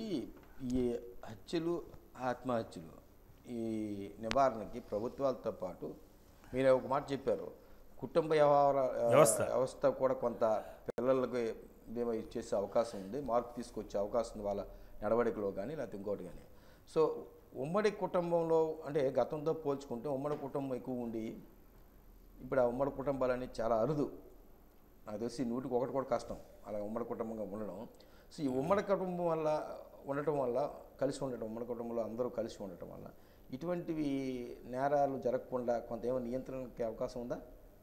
ఈ హత్యలు ఆత్మహత్యలు ఈ నివారణకి ప్రభుత్వాలతో పాటు మీరు ఒక మాట చెప్పారు కుటుంబ వ్యవహార వ్యవస్థ. వ్యవస్థ కూడా కొంత పిల్లలకి ఏమో ఇచ్చేసే అవకాశం ఉంది మార్పు తీసుకొచ్చే అవకాశం ఉంది వాళ్ళ నడవడికలో కానీ లేకపోతే ఇంకోటి కానీ సో ఉమ్మడి కుటుంబంలో అంటే గతంతో పోల్చుకుంటే ఉమ్మడి కుటుంబం ఎక్కువ ఉండి ఇప్పుడు ఆ ఉమ్మడి కుటుంబాలు అనేది చాలా అరుదు నాకు తెలిసి నూటికి ఒకటి కూడా కష్టం అలా ఉమ్మడి కుటుంబంగా ఉండడం సో ఈ ఉమ్మడి కుటుంబం వల్ల ఉండటం వల్ల కలిసి ఉండటం ఉమ్మడి కుటుంబంలో అందరూ కలిసి ఉండటం వల్ల ఇటువంటివి నేరాలు జరగకుండా కొంత ఏమైనా నియంత్రణకి అవకాశం ఉందా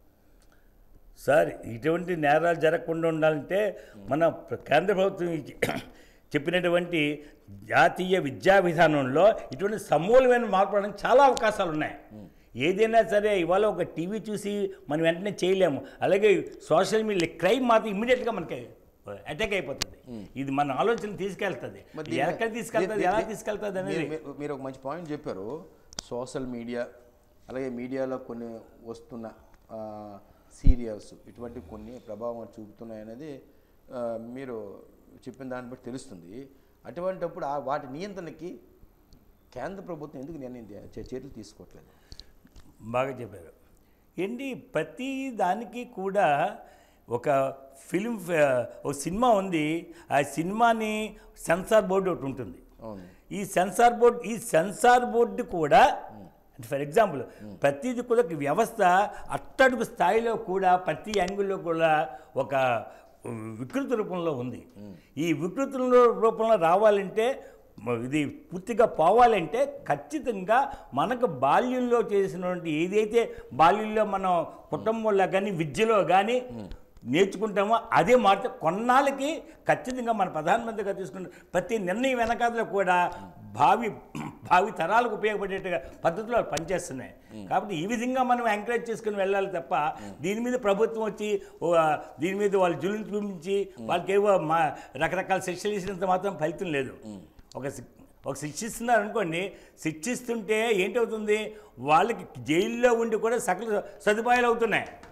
సార్ ఇటువంటి నేరాలు జరగకుండా ఉండాలంటే మన ప్ర- కేంద్ర ప్రభుత్వం ఇచ్చి- చెప్పినటువంటి జాతీయ విద్యా విధానంలో ఇటువంటి సమూలమైన మార్పు రావడానికి చాలా అవకాశాలు ఉన్నాయి ఏదైనా సరే ఇవాళ ఒక టీవీ చూసి మనం వెంటనే చేయలేము అలాగే సోషల్ మీడియా క్రైమ్ మాత్రం ఇమ్మీడియట్గా మనకి అటాక్ అయిపోతుంది ఇది మన ఆలోచన తీసుకెళ్తుంది మరి ఇది దీన్ని- ఎక్కడ తీసుకెళ్తుంది దీ- ఎలా దీ- తీసుకెళ్తుంది అనేది మీరు- మీరు- మీరు ఒక మంచి పాయింట్ చెప్పారు సోషల్ మీడియా అలాగే మీడియాలో కొన్ని వస్తున్న ఆ, సీరియల్స్ ఇటువంటి కొన్ని ప్రభావం చూపుతున్నాయి అనేది ఆ, మీరు చెప్పిన దాన్ని బట్టి తెలుస్తుంది అటువంటిప్పుడు ఆ వాటి నియంత్రణకి కేంద్ర ప్రభుత్వం ఎందుకు నిర్ణయం తీ- చే- చర్యలు తీసుకోవట్లేదు బాగా చెప్పారు ఏంటి ప్రతి దానికి కూడా ఒక ఫిలిం ఫే- ఒక సినిమా ఉంది ఆ సినిమాని సెన్సార్ బోర్డు ఒకటి ఉంటుంది అవును ఈ సెన్సార్ బోర్డు ఈ సెన్సార్ బోర్డు కూడా ఫర్ ఎగ్జాంపుల్ ప్రతిది కూడా ఒక వ్యవస్థ అట్టడుగు స్థాయిలో కూడా ప్రతి యాంగిల్లో కూడా ఒక వికృతి రూపంలో ఉంది ఈ వికృతి రూపంలో రావాలంటే మ- ఇది పూర్తిగా పోవాలంటే ఖచ్చితంగా మనకు బాల్యంలో చేసినటువంటి ఏదైతే బాల్యంలో మనం కుటుంబంలో కానీ విద్యలో కానీ నేర్చుకుంటామో అదే మాట కొన్నాళ్ళకి ఖచ్చితంగా మన ప్రధానమంత్రిగా తీసుకున్న ప్రతి నిర్ణయం వెనకాతలో కూడా భావి భావి తరాలకు ఉపయోగపడేట్టుగా పద్ధతిలో అవి పనిచేస్తున్నాయి కాబట్టి ఈ విధంగా మనం ఎంకరేజ్ చేసుకుని వెళ్ళాలి తప్ప దీని మీద ప్రభుత్వం వచ్చి ఓ, ఆ, దీని మీద వాళ్ళు జులుని చూపించి వాళ్ళకి ఏవో మా రకరకాల శిక్షలు ఇచ్చినంత మాత్రం ఫలితం లేదు ఒక శి- ఒక శిక్షిస్తున్నారు అనుకోండి శిక్షిస్తుంటే ఏంటవుతుంది వాళ్ళకి జైల్లో ఉండి కూడా సకల సదుపాయాలు అవుతున్నాయి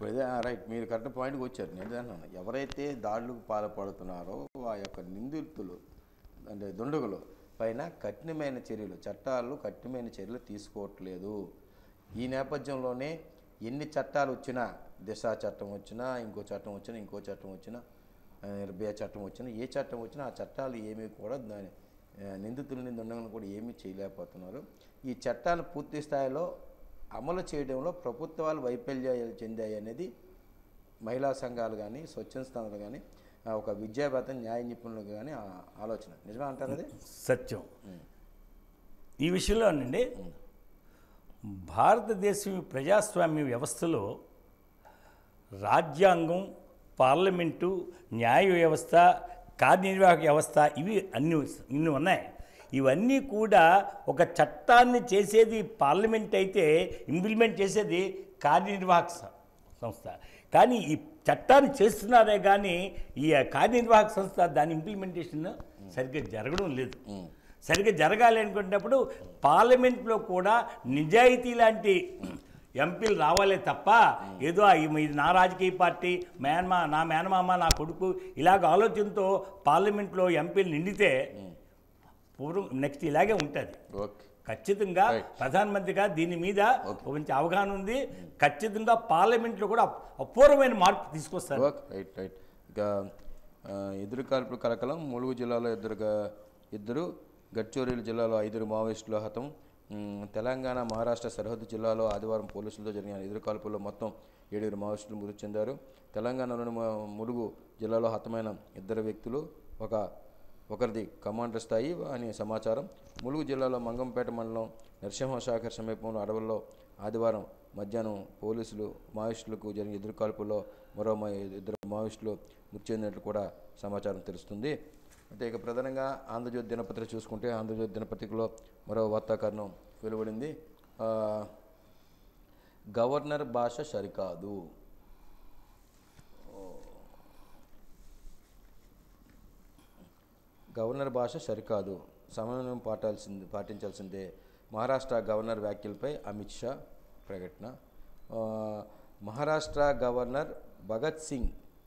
ఇప్పుడు ఇదే రైట్ మీరు కరెక్ట్ పాయింట్కి వచ్చారు నేను అన్నాను ఎవరైతే దాడులకు పాల్పడుతున్నారో ఆ యొక్క నిందితులు అంటే దుండగులు పైన కఠినమైన చర్యలు చట్టాలు కఠినమైన చర్యలు తీసుకోవట్లేదు ఈ నేపథ్యంలోనే ఎన్ని చట్టాలు వచ్చినా దిశ చట్టం వచ్చినా ఇంకో చట్టం వచ్చినా ఇంకో చట్టం వచ్చినా ఆ, నిర్భయ చట్టం వచ్చినా ఏ చట్టం వచ్చినా ఆ చట్టాలు ఏమీ కూడా దాని ఆ, నిందితులని దుండగులను కూడా ఏమీ చేయలేకపోతున్నారు ఈ చట్టాలు పూర్తి స్థాయిలో అమలు చేయడంలో ప్రభుత్వాలు వైఫల్యాలు చెందాయి అనేది మహిళా సంఘాలు కానీ స్వచ్ఛంద సంస్థలు కానీ ఆ, ఒక విద్యావేత్త న్యాయ నిపుణులకు కానీ ఆ ఆలోచన నిజమే అంటారు అది సత్యం ఈ విషయంలోనండి భారతదేశం ప్రజాస్వామ్య వ్యవస్థలో రాజ్యాంగం పార్లమెంటు న్యాయ వ్యవస్థ కార్యనిర్వాహక వ్యవస్థ ఇవి అన్ని ఇన్ని ఉన్నాయి ఇవన్నీ కూడా ఒక చట్టాన్ని చేసేది పార్లమెంట్ అయితే ఇంప్లిమెంట్ చేసేది కార్యనిర్వాహక స- సంస్థ కానీ ఈ చట్టాన్ని చేస్తున్నారే కానీ ఈ కార్యనిర్వాహక సంస్థ దాని ఇంప్లిమెంటేషన్ సరిగ్గా జరగడం లేదు సరిగ్గా జరగాలి అనుకున్నప్పుడు పార్లమెంట్లో కూడా నిజాయితీ లాంటి ఎంపీలు రావాలే తప్ప ఏదో ఆ ఈ- ఇది నా రాజకీయ పార్టీ మేనమా నా మేనమామ నా కొడుకు ఇలాగ ఆలోచనతో పార్లమెంట్లో ఎంపీలు నిండితే పూర్వం నెక్స్ట్ ఇలాగే ఉంటుంది ఓకే ఖచ్చితంగా Right. ప్రధానమంత్రిగా దీని మీద ఒక మంచి అవగాహన ఉంది ఖచ్చితంగా పార్లమెంట్లో కూడా అపూర్వమైన మార్పు తీసుకొస్తారు ఓకే రైట్ రైట్ ఇక ఆ, ఎదురు కాల్పుల కలకలం ములుగు జిల్లాలో ఇద్దరు గ- ఇద్దరు గడ్చోరీలు జిల్లాలో ఐదుగురు మావోయిస్టులు హతం ఉమ్, తెలంగాణ మహారాష్ట్ర సరిహద్దు జిల్లాలో ఆదివారం పోలీసులతో జరిగిన ఎదురు కాల్పుల్లో మొత్తం ఏడుగురు మావోయిస్టులు మృతి చెందారు తెలంగాణలోని మ- ములుగు జిల్లాలో హతమైన ఇద్దరు వ్యక్తులు ఒక ఒకరిది కమాండర్ స్థాయి అని సమాచారం ములుగు జిల్లాలో మంగంపేట మండలం నరసింహశాఖర్ సమీపంలో అడవుల్లో ఆదివారం మధ్యాహ్నం పోలీసులు మావోయిస్టులకు జరిగిన ఎదురు కాల్పుల్లో మరో మా ఇద్దరు మావోయిస్టులు మృతి చెందినట్లు కూడా సమాచారం తెలుస్తుంది అయితే ఇక ప్రధానంగా ఆంధ్రజ్యోతి దినపత్రిక చూసుకుంటే ఆంధ్రజ్యోతి దినపత్రికలో మరో వార్తాకరణం వెలువడింది ఆ, గవర్నర్ భాష సరికాదు గవర్నర్ భాష సరికాదు సమన్వయం పాటాల్సింది పాటించాల్సిందే మహారాష్ట్ర గవర్నర్ వ్యాఖ్యలపై అమిత్ షా ప్రకటన ఆ, మహారాష్ట్ర గవర్నర్ భగత్ సింగ్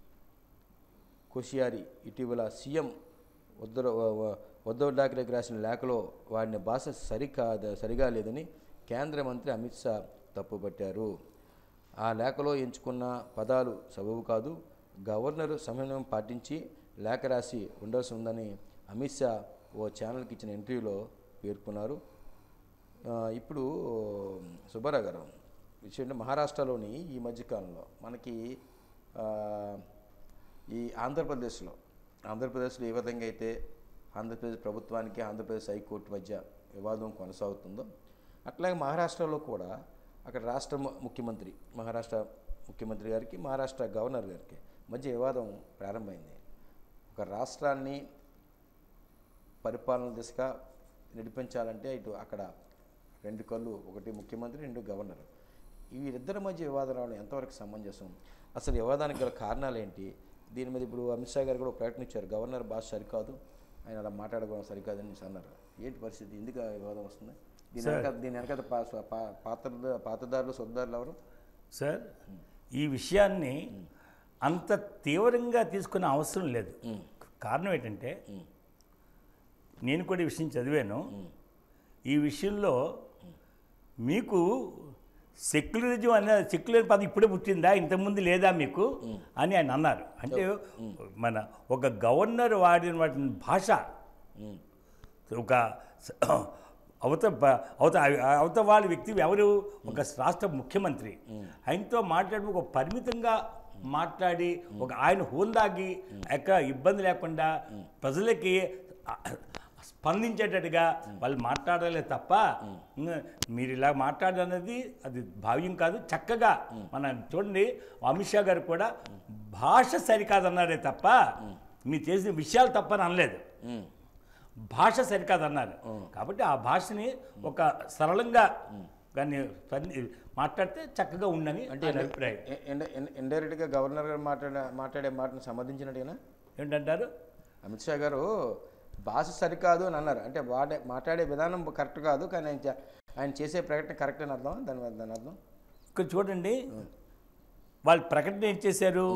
కోషియారి ఇటీవల సీఎం ఉద్దవ్ ఉద్ధవ్ ఠాక్రేకి రాసిన లేఖలో వాడిన భాష సరికాద సరిగా లేదని కేంద్ర మంత్రి అమిత్ షా తప్పుపట్టారు ఆ లేఖలో ఎంచుకున్న పదాలు సబబు కాదు గవర్నర్ సమన్వయం పాటించి లేఖ రాసి ఉండాల్సి ఉందని అమిత్ షా ఓ ఛానల్కి ఇచ్చిన ఇంటర్వ్యూలో పేర్కొన్నారు ఆ, ఇప్పుడు సుబ్బారావు గారు విషయం ఏంటంటే మహారాష్ట్రలోని ఈ మధ్యకాలంలో మనకి ఆ, ఈ ఆంధ్రప్రదేశ్లో ఆంధ్రప్రదేశ్లో ఏ విధంగా అయితే ఆంధ్రప్రదేశ్ ప్రభుత్వానికి ఆంధ్రప్రదేశ్ హైకోర్టు మధ్య వివాదం కొనసాగుతుందో అట్లాగే మహారాష్ట్రలో కూడా అక్కడ రాష్ట్ర ము- ముఖ్యమంత్రి మహారాష్ట్ర ముఖ్యమంత్రి గారికి మహారాష్ట్ర గవర్నర్ గారికి మధ్య వివాదం ప్రారంభమైంది ఒక రాష్ట్రాన్ని పరిపాలన దిశగా నడిపించాలంటే ఇటు అక్కడ రెండు కళ్ళు ఒకటి ముఖ్యమంత్రి రెండు గవర్నర్ వీరిద్దరి మధ్య వివాదం రావడం ఎంతవరకు సమంజసం అసలు వివాదానికి గల కారణాలు ఏంటి దీని మీద ఇప్పుడు అమిత్ షా గారు కూడా ఒక ప్రకటన ఇచ్చారు గవర్నర్ భాష సరికాదు ఆయన అలా మాట్లాడడం సరికాదని అన్నారు ఏంటి పరిస్థితి ఎందుకు ఆ వివాదం వస్తుంది దీని Sir. వెనక దీని వెనక పా- పా- పాత్ర పాత్రదారులు సొద్దారులు ఎవరు సార్ ఈ విషయాన్ని అంత తీవ్రంగా తీసుకునే అవసరం లేదు కారణం ఏంటంటే నేను కూడా ఈ విషయం చదివాను ఈ విషయంలో మీకు సెక్యులరిజం అనే సెక్యులర్ పదం ఇప్పుడే పుట్టిందా ఇంతకుముందు లేదా మీకు అని ఆయన అన్నారు అంటే మన ఒక గవర్నర్ వాడిన వాటిని భాష ఉమ్, ఒక స- అవత ప- అవత అవత వాళ్ళ వ్యక్తి ఎవరు ఒక రాష్ట్ర ముఖ్యమంత్రి ఆయనతో మాట్లాడి ఒక పరిమితంగా మాట్లాడి ఒక ఆయన హోందాగి ఎక్కడ ఇబ్బంది లేకుండా ప్రజలకి ఆ- స్పందించేటట్టుగా వాళ్ళు మాట్లాడాలే తప్ప ఇంగ మీరు ఇలా మాట్లాడనేది అది భావ్యం కాదు చక్కగా మన చూడండి అమిత్ షా గారు కూడా భాష సరికాదన్నారే తప్ప మీరు చేసిన విషయాలు తప్పని అనలేదు ఉమ్, భాష సరికాదన్నారు కాబట్టి ఆ భాషని ఒక సరళంగా దాన్ని పని- మాట్లాడితే చక్కగా ఉండని అంటే ఆయన అభిప్రాయం ఇండైరెక్ట్గా గవర్నర్ గారు మాట్లాడే మాట్లాడే మాటను సమర్థించినట్టుగా ఏంటంటారు అమిత్ షా గారు భాష సరికాదు అని అన్నారు అంటే వాడే మాట్లాడే విధానం కరెక్ట్ కాదు కానీ ఆయన చే- ఆయన చేసే ప్రకటన కరెక్ట్ అని అర్థం దాని దాని అర్థం ఇక్కడ చూడండి వాళ్ళు ప్రకటన ఏం చేశారు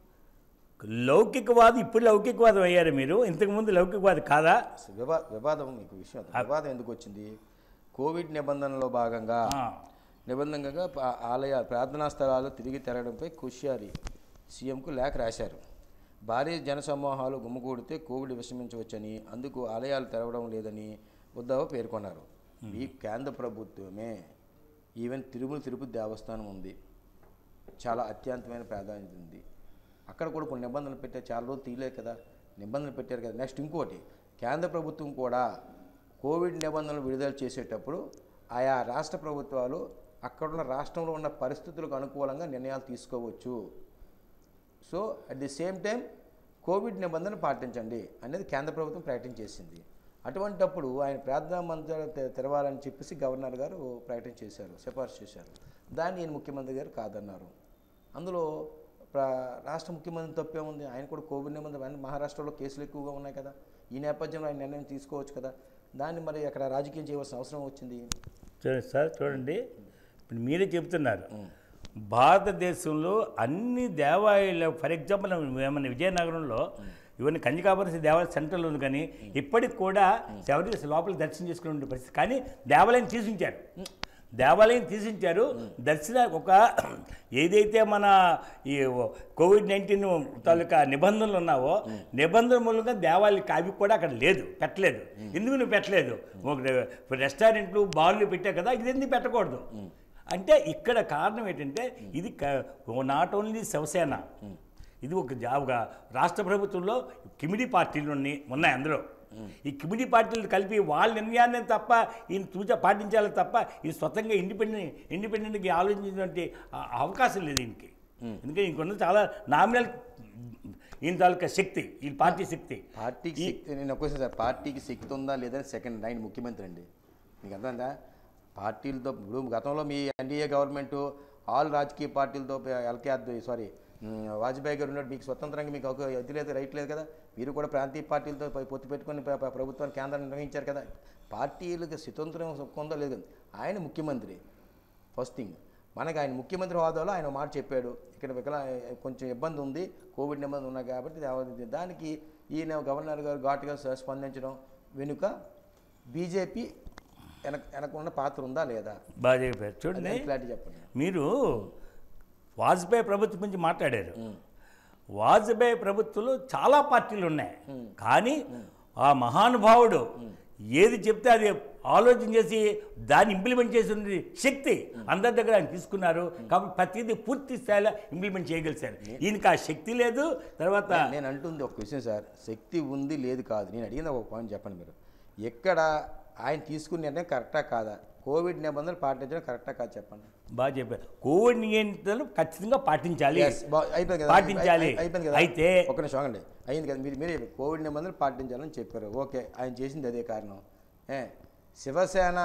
లౌకికవాదం ఇప్పుడు లౌకికవాదం అయ్యారు మీరు ఇంతకుముందు లౌకికవాది కాదా వివా వివాదం మీకు విషయం అది. వివాదం ఎందుకు వచ్చింది కోవిడ్ నిబంధనలో భాగంగా ఆ. నిబంధనగా ప- ఆలయ ప్రార్థనా స్థలాలు తిరిగి తెరవడంపై కుష్యారి సీఎంకు లేఖ రాశారు భారీ జనసమూహాలు గుమ్మగూడితే కోవిడ్ విషమించవచ్చని అందుకు ఆలయాలు తెరవడం లేదని ఉద్ధవ్ పేర్కొన్నారు ఈ కేంద్ర ప్రభుత్వమే ఈవెన్ తిరుమల తిరుపతి దేవస్థానం ఉంది చాలా అత్యంతమైన ప్రాధాన్యత ఉంది అక్కడ కూడా కొన్ని నిబంధనలు పెట్టారు చాలా రోజులు తీయలేదు కదా నిబంధనలు పెట్టారు కదా నెక్స్ట్ ఇంకోటి కేంద్ర ప్రభుత్వం కూడా కోవిడ్ నిబంధనలు విడుదల చేసేటప్పుడు ఆయా రాష్ట్ర ప్రభుత్వాలు అక్కడున్న రాష్ట్రంలో ఉన్న పరిస్థితులకు అనుకూలంగా నిర్ణయాలు తీసుకోవచ్చు so at the same time covid నిబంధన పాటించండి అనేది కేంద్ర ప్రభుత్వం ప్రకటన చేసింది అటువంటప్పుడు ఆయన ప్రార్థనా మందిరాలు తె- తెరవాలని చెప్పేసి గవర్నర్ గారు ప్రకటన చేశారు సిఫార్సు చేశారు దాన్ని ఈయన ముఖ్యమంత్రి గారు కాదన్నారు అందులో ప్ర రాష్ట్ర ముఖ్యమంత్రి తప్పే ఉంది ఆయన కూడా కోవిడ్ నిబంధన ఆయన మహారాష్ట్రలో కేసులు ఎక్కువగా ఉన్నాయి కదా ఈ నేపథ్యంలో ఆయన నిర్ణయం తీసుకోవచ్చు కదా దాన్ని మరి అక్కడ రాజకీయం చేయవలసిన అవసరం వచ్చింది చూడండి సార్ చూడండి ఇప్పుడు మీరే చెప్తున్నారు భారతదేశంలో అన్ని దేవాలయాలు ఫర్ ఎగ్జాంపుల్ మన విజయనగరంలో ఇవన్నీ కంచికాపురం దేవాలయ సెంటర్లో ఉంది కానీ ఇప్పటికి కూడా ఎవరి లోపల దర్శనం చేసుకుని ఉండే పరిస్థితి కానీ దేవాలయం తీసించారు దేవాలయం తీసించారు దర్శన ఒక ఏదైతే మన ఈ కోవిడ్ నైన్టీన్ తాలూకా నిబంధనలు ఉన్నావో నిబంధనల మూలంగా దేవాలయం అవి కూడా అక్కడ లేదు పెట్టలేదు ఎందుకు నువ్వు పెట్టలేదు ఒక రెస్టారెంట్లు బార్లు పెట్టావు కదా ఇది ఎందుకు పెట్టకూడదు అంటే ఇక్కడ కారణం ఏంటంటే ఇది నాట్ ఓన్లీ శివసేన ఇది ఒక జాబుగా రాష్ట్ర ప్రభుత్వంలో కిమిడి పార్టీలు ఉన్నాయి ఉన్నాయి అందులో ఈ కిమిడి పార్టీలు కలిపి వాళ్ళ నిర్ణయాన్ని తప్ప ఈయన తూచ పాటించాలి తప్ప ఇది స్వతంగా ఇండిపెండెంట్ ఇండిపెండెంట్గా ఆలోచించినటువంటి ఆ- అవకాశం లేదు ఈయనకి ఎందుకంటే ఇంకొన్న చాలా నామినల్ ఈయన తాలూకా శక్తి ఈ పార్టీ శక్తి పార్టీకి శక్తి నేను ఒక్కోసారి సార్ పార్టీకి శక్తి ఉందా లేదా సెకండ్ ఆయన ముఖ్యమంత్రి అండి మీకు అర్థమైందా పార్టీలతో ఇప్పుడు గతంలో మీ ఎన్డీఏ గవర్నమెంట్ ఆల్ రాజకీయ పార్టీలతో ఎల్కే సారీ వాజ్పేయి గారు ఉన్నట్టు మీకు స్వతంత్రంగా మీకు ఒక ఇది లేదు రైట్ లేదు కదా మీరు కూడా ప్రాంతీయ పార్టీలతో ప- పొత్తు పెట్టుకొని ప్ర- ప్ర- ప్రభుత్వాన్ని కేంద్రాన్ని నిర్వహించారు కదా పార్టీలకు స్వతంత్రం ఉందో లేదు కదా. ఆయన ముఖ్యమంత్రి ఫస్ట్ థింగ్ మనకి ఆయన ముఖ్యమంత్రి హోదాలో ఆయన ఒక మాట చెప్పాడు ఇక్కడ వికలా కొంచెం ఇబ్బంది ఉంది కోవిడ్ నిబంధనలు ఉన్నాయి కాబట్టి దావ- దానికి ఈయన గవర్నర్ గారు ఘాటుగా స్ప- స్పందించడం వెనుక బీజేపీ వెనక వెనక ఉన్న పాత్ర ఉందా లేదా బాగా చెప్పారు చూడండి అదే క్లారిటీ చెప్పండి మీరు వాజ్పేయి ప్రభుత్వం గురించి మాట్లాడారు వాజ్పేయి ప్రభుత్వంలో చాలా పార్టీలు ఉన్నాయి కానీ ఆ మహానుభావుడు ఏది చెప్తే అది ఆలోచన చేసి దాన్ని ఇంప్లిమెంట్ చేసిన శక్తి అందరి దగ్గర ఆయన తీసుకున్నారు కాబట్టి ప్రతిదీ పూర్తి స్థాయిలో ఇంప్లిమెంట్ చేయగలిగారు ఈయనకి ఆ శక్తి లేదు తర్వాత నేను అంటుంది ఒక విషయం సార్ శక్తి ఉంది లేదు కాదు నేను అడిగిన ఒక పాయింట్ చెప్పండి మీరు ఎక్కడ ఆయన తీసుకున్న నిర్ణయం కరెక్టా కాదా కోవిడ్ నిబంధనలు పాటించడం కరెక్టా కాదు చెప్పండి బాగా చెప్పారు కోవిడ్ నియంత్రణలు ఖచ్చితంగా పాటించాలి Yes, బా- అయిపోయింది కదా పాటించాలి. అయి- అయిపోయింది కదా అయితే ఒక నిమిషం ఆగండి అయింది కదా మీరు మీరే చెప్పారు. కోవిడ్ నిబంధనలు పాటించాలని చెప్పారు ఓకే ఆయన చేసింది అదే కారణం ఏ శివసేన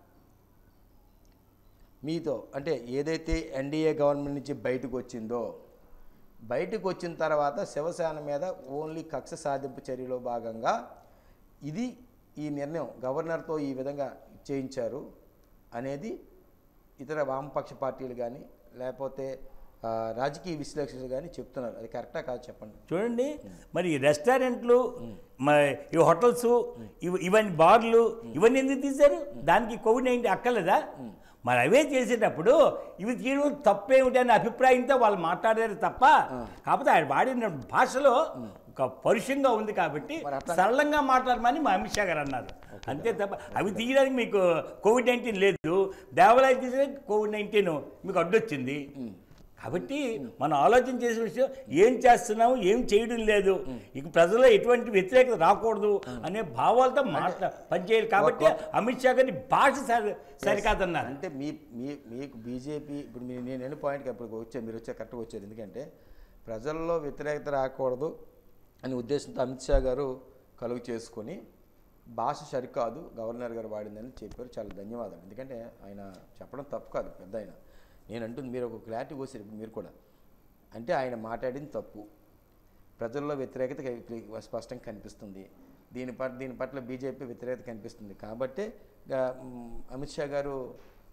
మీతో అంటే ఏదైతే ఎన్డీఏ గవర్నమెంట్ నుంచి బయటకు వచ్చిందో బయటకు వచ్చిన తర్వాత శివసేన మీద ఓన్లీ కక్ష సాధింపు చర్యలో భాగంగా ఇది ఈ నిర్ణయం గవర్నర్తో ఈ విధంగా చేయించారు అనేది ఇతర వామపక్ష పార్టీలు కానీ లేకపోతే ఆ, రాజకీయ విశ్లేషకులు కానీ చెప్తున్నారు అది కరెక్టా కాదు చెప్పండి చూడండి మరి ఈ రెస్టారెంట్లు మరి ఈ హోటల్స్ ఇవ ఇవన్నీ బార్లు ఇవన్నీ ఎందుకు తీశారు దానికి కోవిడ్ నైన్టీన్ అక్కర్లేదా మరి అవే చేసేటప్పుడు ఇవి తీయడం తప్పేమిటి అనే అభిప్రాయంతో వాళ్ళు మాట్లాడారు తప్ప కాకపోతే ఆయన వాడిన భాషలో ఒక పరుషంగా ఉంది కాబట్టి మరి అట్లా- సరళంగా మాట్లాడమని మా అమిత్ షా గారు అన్నారు అంతే తప్ప అవి తీయడానికి మీకు కోవిడ్ నైన్టీన్ లేదు దేవాలయం తీసేది కోవిడ్ నైన్టీన్ మీకు అడ్డొచ్చింది కాబట్టి మనం ఆలోచన చేసే విషయం ఏం చేస్తున్నాము ఏం చేయడం లేదు ఇక ప్రజల్లో ఎటువంటి వ్యతిరేకత రాకూడదు అనే భావాలతో మాట్లా పనిచేయాలి కాబట్టి అమిత్ షా గారి భాష సరి సరికాదన్నారు అంటే మీ మీ మీకు బీజేపీ ఇప్పుడు మీ నేను ఎన్ని పాయింట్కి అప్పుడు వచ్చారు మీరు వచ్చే కరెక్ట్గా వచ్చారు ఎందుకంటే ప్రజల్లో వ్యతిరేకత రాకూడదు అనే ఉద్దేశంతో అమిత్ షా గారు కలుగు చేసుకొని భాష సరికాదు గవర్నర్ గారు వాడిందని చెప్పారు చాలా ధన్యవాదాలు ఎందుకంటే ఆయన చెప్పడం తప్పు కాదు పెద్ద ఆయన నేను అంటుంది మీరు ఒక క్లారిటీ వచ్చారు ఇప్పుడు మీరు కూడా అంటే ఆయన మాట్లాడింది తప్పు ప్రజల్లో వ్యతిరేకత క- స్పష్టంగా కనిపిస్తుంది దీని పట్ల దీని పట్ల బీజేపీ వ్యతిరేకత కనిపిస్తుంది కాబట్టి గా- మ్, అమిత్ షా గారు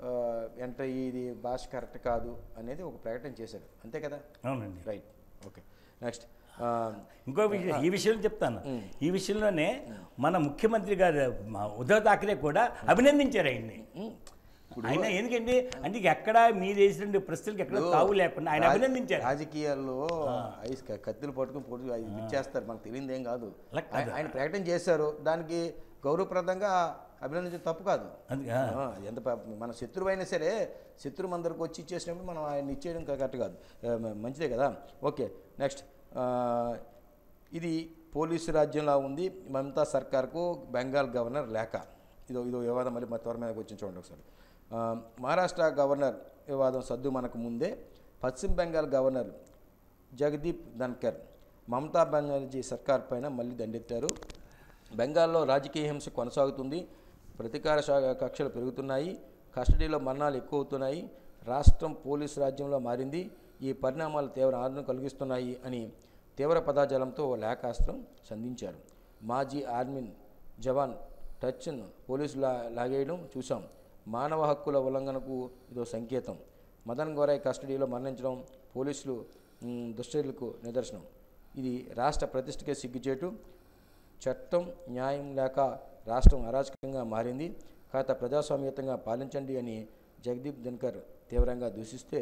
ఎంటర్ ఇది భాష కరెక్ట్ కాదు అనేది ఒక ప్రకటన చేశారు అంతే కదా అవునండి రైట్ ఓకే నెక్స్ట్ ఇంకో విషయం ఈ విషయంలో చెప్తాను ఈ విషయంలోనే మన ముఖ్యమంత్రి గారు మా ఉద్ధవ్ ఠాక్రే కూడా అభినందించారు ఆయన్ని ఆయన ఎందుకండి అంటే ఎక్కడ మీరు వేసిన ప్రశ్నలకు ఎక్కడ తావు లేకుండా ఆయన అభినందించారు రాజకీయాల్లో ఐస్ క- కత్తులు పట్టుకుని పొడి అది ఇచ్చేస్తారు మనకు తెలియదు ఏం కాదు అలా కాదు. ఆయన ఆయన ప్రకటన చేశారు దానికి గౌరవప్రదంగా అభినందించడం తప్పు కాదు అందుకే ఆ, ఎంత ప- మన శత్రువు అయినా సరే శత్రువు అందరికి వచ్చి ఇచ్చేసినప్పుడు మనం ఆయన ఇచ్చేయడం కరెక్ట్ కాదు ఆ, మ- మంచిదే కదా ఓకే నెక్స్ట్ ఇది పోలీసు రాజ్యంలా ఉంది మమతా సర్కార్కు బెంగాల్ గవర్నర్ లేఖ ఇదో ఇదో వివాదం మళ్ళీ మా త్వర మీదకి వచ్చి చూడండి ఒకసారి ఆ, మహారాష్ట్ర గవర్నర్ వివాదం సద్దు మనకు ముందే పశ్చిమ బెంగాల్ గవర్నర్ జగదీప్ ధన్కర్ మమతా బెనర్జీ సర్కార్ పైన మళ్ళీ దండెత్తారు బెంగాల్లో రాజకీయ హింస కొనసాగుతుంది ప్రతీకార శా- కక్షలు పెరుగుతున్నాయి కస్టడీలో మరణాలు ఎక్కువ అవుతున్నాయి రాష్ట్రం పోలీసు రాజ్యంలో మారింది ఈ పరిణామాలు తీవ్ర ఆందోళన కలిగిస్తున్నాయి అని తీవ్ర పదాజాలంతో ఓ లేఖాస్త్రం సంధించారు మాజీ ఆర్మీ జవాన్ టచ్ను పోలీసులు లా లాగేయడం చూసాం మానవ హక్కుల ఉల్లంఘనకు ఇదో సంకేతం మదన్ గోరాయ్ కస్టడీలో మరణించడం పోలీసులు మ్, దుశ్చర్యలకు నిదర్శనం ఇది రాష్ట్ర ప్రతిష్టకే సిగ్గుచేటు చట్టం న్యాయం లేక రాష్ట్రం అరాచకంగా మారింది కాత ప్రజాస్వామ్యతంగా పాలించండి అని జగదీప్ ధన్కర్ తీవ్రంగా దూషిస్తే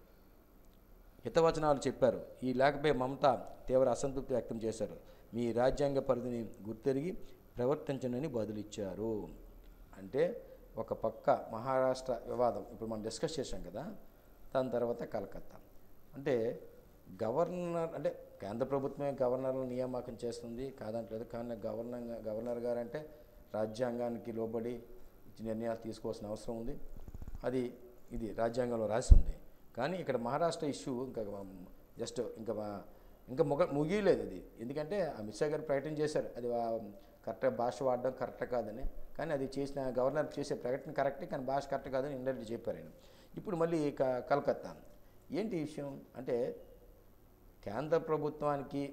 హితవచనాలు చెప్పారు ఈ లేఖపై మమత తీవ్ర అసంతృప్తి వ్యక్తం చేశారు మీ రాజ్యాంగ పరిధిని గుర్తెరిగి ప్రవర్తించండి బదులిచ్చారు అంటే ఒక పక్క మహారాష్ట్ర వివాదం ఇప్పుడు మనం డిస్కస్ చేశాం కదా దాని తర్వాత కలకత్తా అంటే గవర్నర్ అంటే కేంద్ర ప్రభుత్వమే గవర్నర్లను నియామకం చేస్తుంది కాదంటలేదు కానీ గవర్నర్ గవర్నర్ గారు అంటే రాజ్యాంగానికి లోబడి నిర్ణయాలు తీసుకోవాల్సిన అవసరం ఉంది అది ఇది రాజ్యాంగంలో రాసి ఉంది కానీ ఇక్కడ మహారాష్ట్ర ఇష్యూ ఇంకా జస్ట్ ఇంకా మా- ఇంకా ముగ ముగియలేదు అది ఎందుకంటే అమిత్ షా గారు ప్రకటన చేశారు అది కరెక్ట్గా భాష వాడడం కరెక్ట్ కాదని కానీ అది చేసిన గవర్నర్ చేసే ప్రకటన కరెక్టే కానీ భాష కరెక్ట్ కాదని ఇండైరెక్ట్ చెప్పారు ఆయన ఇప్పుడు మళ్ళీ క- కలకత్తా ఏంటి ఈ విషయం అంటే కేంద్ర ప్రభుత్వానికి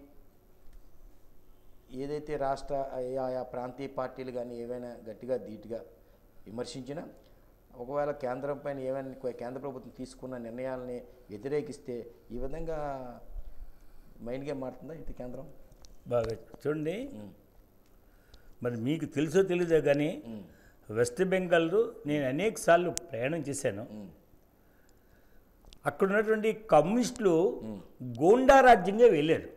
ఏదైతే రాష్ట్ర ఆయా ప్రాంతీయ పార్టీలు కానీ ఏవైనా గట్టిగా ధీటుగా విమర్శించినా ఒకవేళ కేంద్రం పైన ఏమైనా కొ- కేంద్ర ప్రభుత్వం తీసుకున్న నిర్ణయాలని వ్యతిరేకిస్తే ఈ విధంగా మైండ్ గేమ్ మారుతుందా ఇది కేంద్రం బాగా చూడండి మరి మీకు తెలుసో తెలీదో కానీ వెస్ట్ బెంగాల్లో నేను అనేక సార్లు ప్రయాణం చేశాను అక్కడ ఉన్నటువంటి కమ్యూనిస్టులు గోండా రాజ్యంగా వెళ్ళారు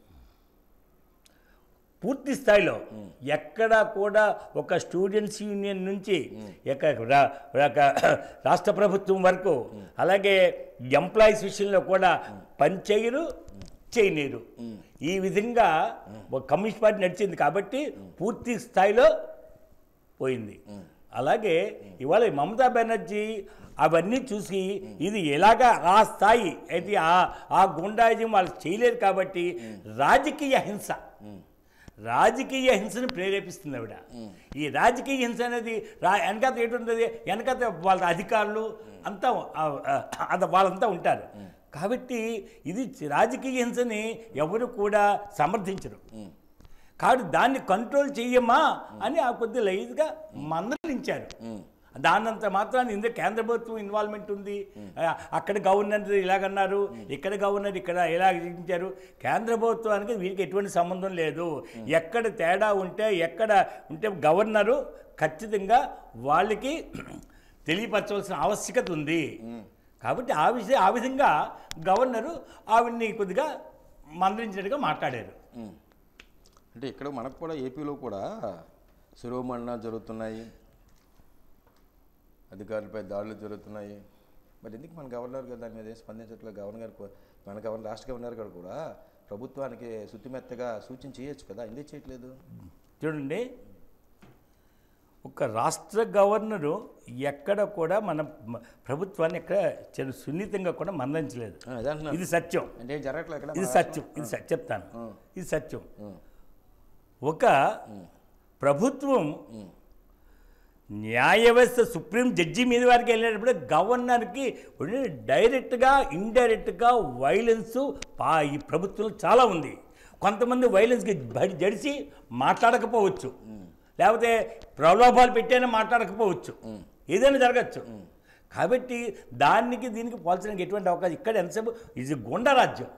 పూర్తి స్థాయిలో ఎక్కడ కూడా ఒక స్టూడెంట్స్ యూనియన్ నుంచి ఎక్క- రా- ఒక రాష్ట్ర ప్రభుత్వం వరకు అలాగే ఎంప్లాయీస్ విషయంలో కూడా పనిచేయరు చేయనీరు ఈ విధంగా ఒక కమ్యూనిస్ట్ పార్టీ నడిచింది కాబట్టి పూర్తి స్థాయిలో పోయింది అలాగే ఇవాళ ఈ మమతా బెనర్జీ అవన్నీ చూసి ఇది ఎలాగా ఆ స్థాయి అయితే ఆ ఆ గుండాయిజం వాళ్ళు చేయలేరు కాబట్టి రాజకీయ హింస రాజకీయ హింసను ప్రేరేపిస్తుంది ఆవిడ ఈ రాజకీయ హింస అనేది రా వెనకాత ఏంటుంటుంది వెనకాత వాళ్ళ అధికారులు అంతా ఆ, ఆ, అది వాళ్ళంతా ఉంటారు కాబట్టి ఇది రాజకీయ హింసని ఎవరు కూడా సమర్థించరు కాబట్టి దాన్ని కంట్రోల్ చెయ్యమా అని ఆ కొద్ది లైజ్గా మందలించారు దానంత మాత్రాన్ని ఇందులో కేంద్ర ప్రభుత్వం ఇన్వాల్వ్మెంట్ ఉంది ఆ, అక్కడ గవర్నర్ ఇలాగన్నారు ఇక్కడ గవర్నర్ ఇక్కడ ఇలా ఇచ్చారు కేంద్ర ప్రభుత్వానికి వీరికి ఎటువంటి సంబంధం లేదు ఎక్కడ తేడా ఉంటే ఎక్కడ ఉంటే గవర్నరు ఖచ్చితంగా వాళ్ళకి తెలియపరచవలసిన ఆవశ్యకత ఉంది కాబట్టి ఆ విషయం ఆ విధంగా గవర్నరు ఆవిడ్ని కొద్దిగా మందలించినట్టుగా మాట్లాడారు అంటే ఇక్కడ మనకు కూడా ఏపీలో కూడా శిరోమరణ జరుగుతున్నాయి అధికారులపై దాడులు జరుగుతున్నాయి మరి ఎందుకు మన గవర్నర్ గారు దాని మీద ఏం స్పందించట్లేదు గవర్నర్ గారు కూ- మన గవర్నర్ రాష్ట్ర గవర్నర్ గారు కూడా ప్రభుత్వానికి శుతిమెత్తగా సూచన చేయొచ్చు కదా ఎందుకు చేయట్లేదు చూడండి ఒక రాష్ట్ర గవర్నరు ఎక్కడ కూడా మన మ- ప్రభుత్వాన్ని ఎక్కడ చాలా సున్నితంగా కూడా మందించలేదు ఆ, అదే అంటున్నాను. ఇది సత్యం అంటే ఏం జరగట్లేదు ఇక్కడ ఇది మన సత్యం ఇది సత్యం చెప్తాను ఇది సత్యం ఉం. ఒక ప్రభుత్వం న్యాయ వ్యవస్థ సుప్రీం జడ్జి మీద వారికి వెళ్ళేటప్పుడు గవర్నర్కి డైరెక్ట్గా ఇండైరెక్ట్గా వైలెన్స్ పా ఈ ప్రభుత్వంలో చాలా ఉంది కొంతమంది వైలెన్స్కి బడి జడిసి మాట్లాడకపోవచ్చు లేకపోతే ప్రలోభాలు పెట్టైనా మాట్లాడకపోవచ్చు ఏదైనా జరగచ్చు కాబట్టి దానికి దీనికి పోల్చడానికి ఎటువంటి అవకాశం ఇక్కడ ఎంతసేపు ఇది గుండా రాజ్యం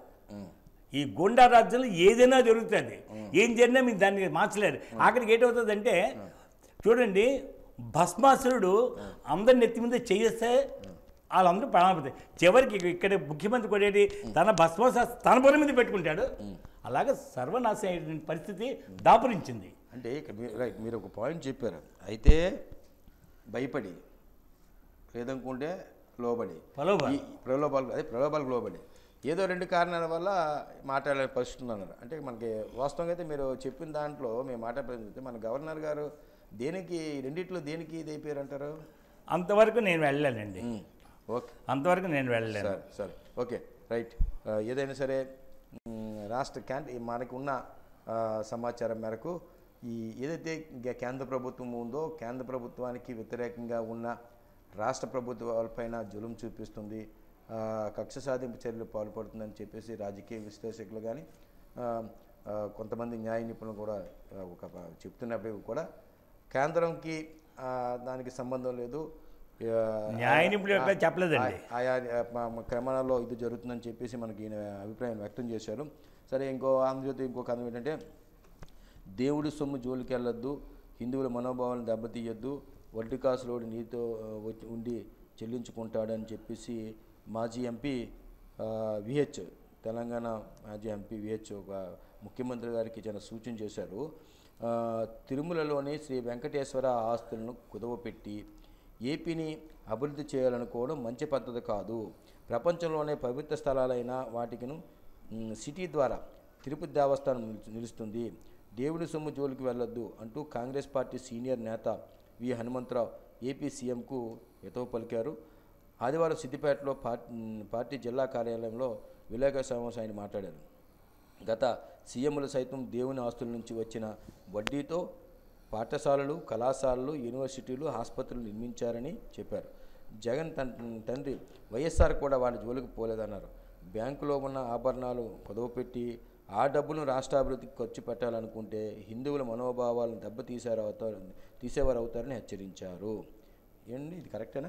ఈ గుండా రాజ్యంలో ఏదైనా జరుగుతుంది ఏం జరిగినా మీరు దాన్ని మార్చలేరు ఆఖరికి ఏంటవుతుందంటే చూడండి భస్మాసురుడు అందరి నెత్తి మీద చేస్తే వాళ్ళందరూ ప్రాణపడతాయి చివరికి ఇక్కడ ముఖ్యమంత్రి కొడేటి తన భస్మాస తన బుర్ర మీద పెట్టుకుంటాడు అలాగే సర్వనాశం అయిన పరిస్థితి దాపురించింది అంటే ఇక్కడ మీరు రైట్ మీరు ఒక పాయింట్ చెప్పారు అయితే భయపడి లేదనుకుంటే లోబడి ప్రలోభాలు. ఈ ప్రలోభాలు అదే ప్రలోభాలకు లోబడి ఏదో రెండు కారణాల వల్ల మాట్లాడే పరిస్థితి ఉన్నారు అంటే మనకి వాస్తవంగా అయితే మీరు చెప్పిన దాంట్లో మేము మాట్లాడే మన గవర్నర్ గారు దేనికి రెండిట్లో దేనికి ఇది అయిపోయారు అంటారు అంతవరకు నేను వెళ్ళానండి ఓకే అంతవరకు నేను వెళ్ళలేను సరే సరే ఓకే రైట్ ఆ, ఏదైనా సరే మ్, రాష్ట్ర క్యాన్ మనకు ఉన్న ఆ, సమాచారం మేరకు ఈ ఏదైతే గ- కేంద్ర ప్రభుత్వం ఉందో కేంద్ర ప్రభుత్వానికి వ్యతిరేకంగా ఉన్న రాష్ట్ర ప్రభుత్వాలపైన జులుం చూపిస్తుంది ఆ, కక్ష సాధింపు చర్యలు పాల్పడుతుందని చెప్పేసి రాజకీయ విశ్లేషకులు కానీ కొంతమంది న్యాయ నిపుణులు కూడా ఆ, ఒక చెప్తున్నప్పటికీ కూడా కేంద్రంకి ఆ, దానికి సంబంధం లేదు ఆ, న్యాయ నిపుణులు ఎక్కడ చెప్పలేదండి. ఆ- ఆయా ఆ, మ- మ- క్రమాలలో ఇది జరుగుతుందని చెప్పేసి మనకి ఈయన అభిప్రాయం వ్యక్తం చేశారు సరే ఇంకో ఆంధ్రజ్యోతి ఇంకో కథం ఏంటంటే దేవుడి సొమ్ము జోలికి వెళ్ళొద్దు హిందువుల మనోభావాలను దెబ్బతీయొద్దు వడ్డీ కాసులోడు నీతో ఆ, వచ్చి ఉండి చెల్లించుకుంటాడని చెప్పేసి మాజీ ఎంపీ విహెచ్ తెలంగాణ మాజీ ఎంపీ విహెచ్ ఒక ముఖ్యమంత్రి గారికి చాలా సూచన చేశారు ఆ, తిరుమలలోని శ్రీ వెంకటేశ్వర ఆస్తులను కుదవపెట్టి ఏపీని అభివృద్ధి చేయాలనుకోవడం మంచి పద్ధతి కాదు ప్రపంచంలోనే పవిత్ర స్థలాలైన వాటికిను మ్, సిటీ ద్వారా తిరుపతి దేవస్థానం నిలుచు- నిలుస్తుంది దేవుని సొమ్ము జోలికి వెళ్ళొద్దు అంటూ కాంగ్రెస్ పార్టీ సీనియర్ నేత వి హనుమంతరావు ఏపీ సీఎంకు ఎతో పలికారు ఆదివారం సిద్దిపేటలో పార్టీ పార్టీ జిల్లా కార్యాలయంలో విలేకరుల సమావేశం ఆయన మాట్లాడారు గత సీఎంలు సైతం దేవుని ఆస్తుల నుంచి వచ్చిన వడ్డీతో పాఠశాలలు కళాశాలలు యూనివర్సిటీలు ఆసుపత్రులు నిర్మించారని చెప్పారు జగన్ తన తండ్రి వైఎస్ఆర్ కూడా వాళ్ళ జోలికి పోలేదన్నారు బ్యాంకులో ఉన్న ఆభరణాలు కుదవపెట్టి ఆ డబ్బును రాష్ట్ర అభివృద్ధికి ఖర్చు పెట్టాలనుకుంటే హిందువుల మనోభావాలను దెబ్బతీసారు అవుతారు తీసేవారు అవుతారని హెచ్చరించారు ఏంటి ఇది కరెక్టేనా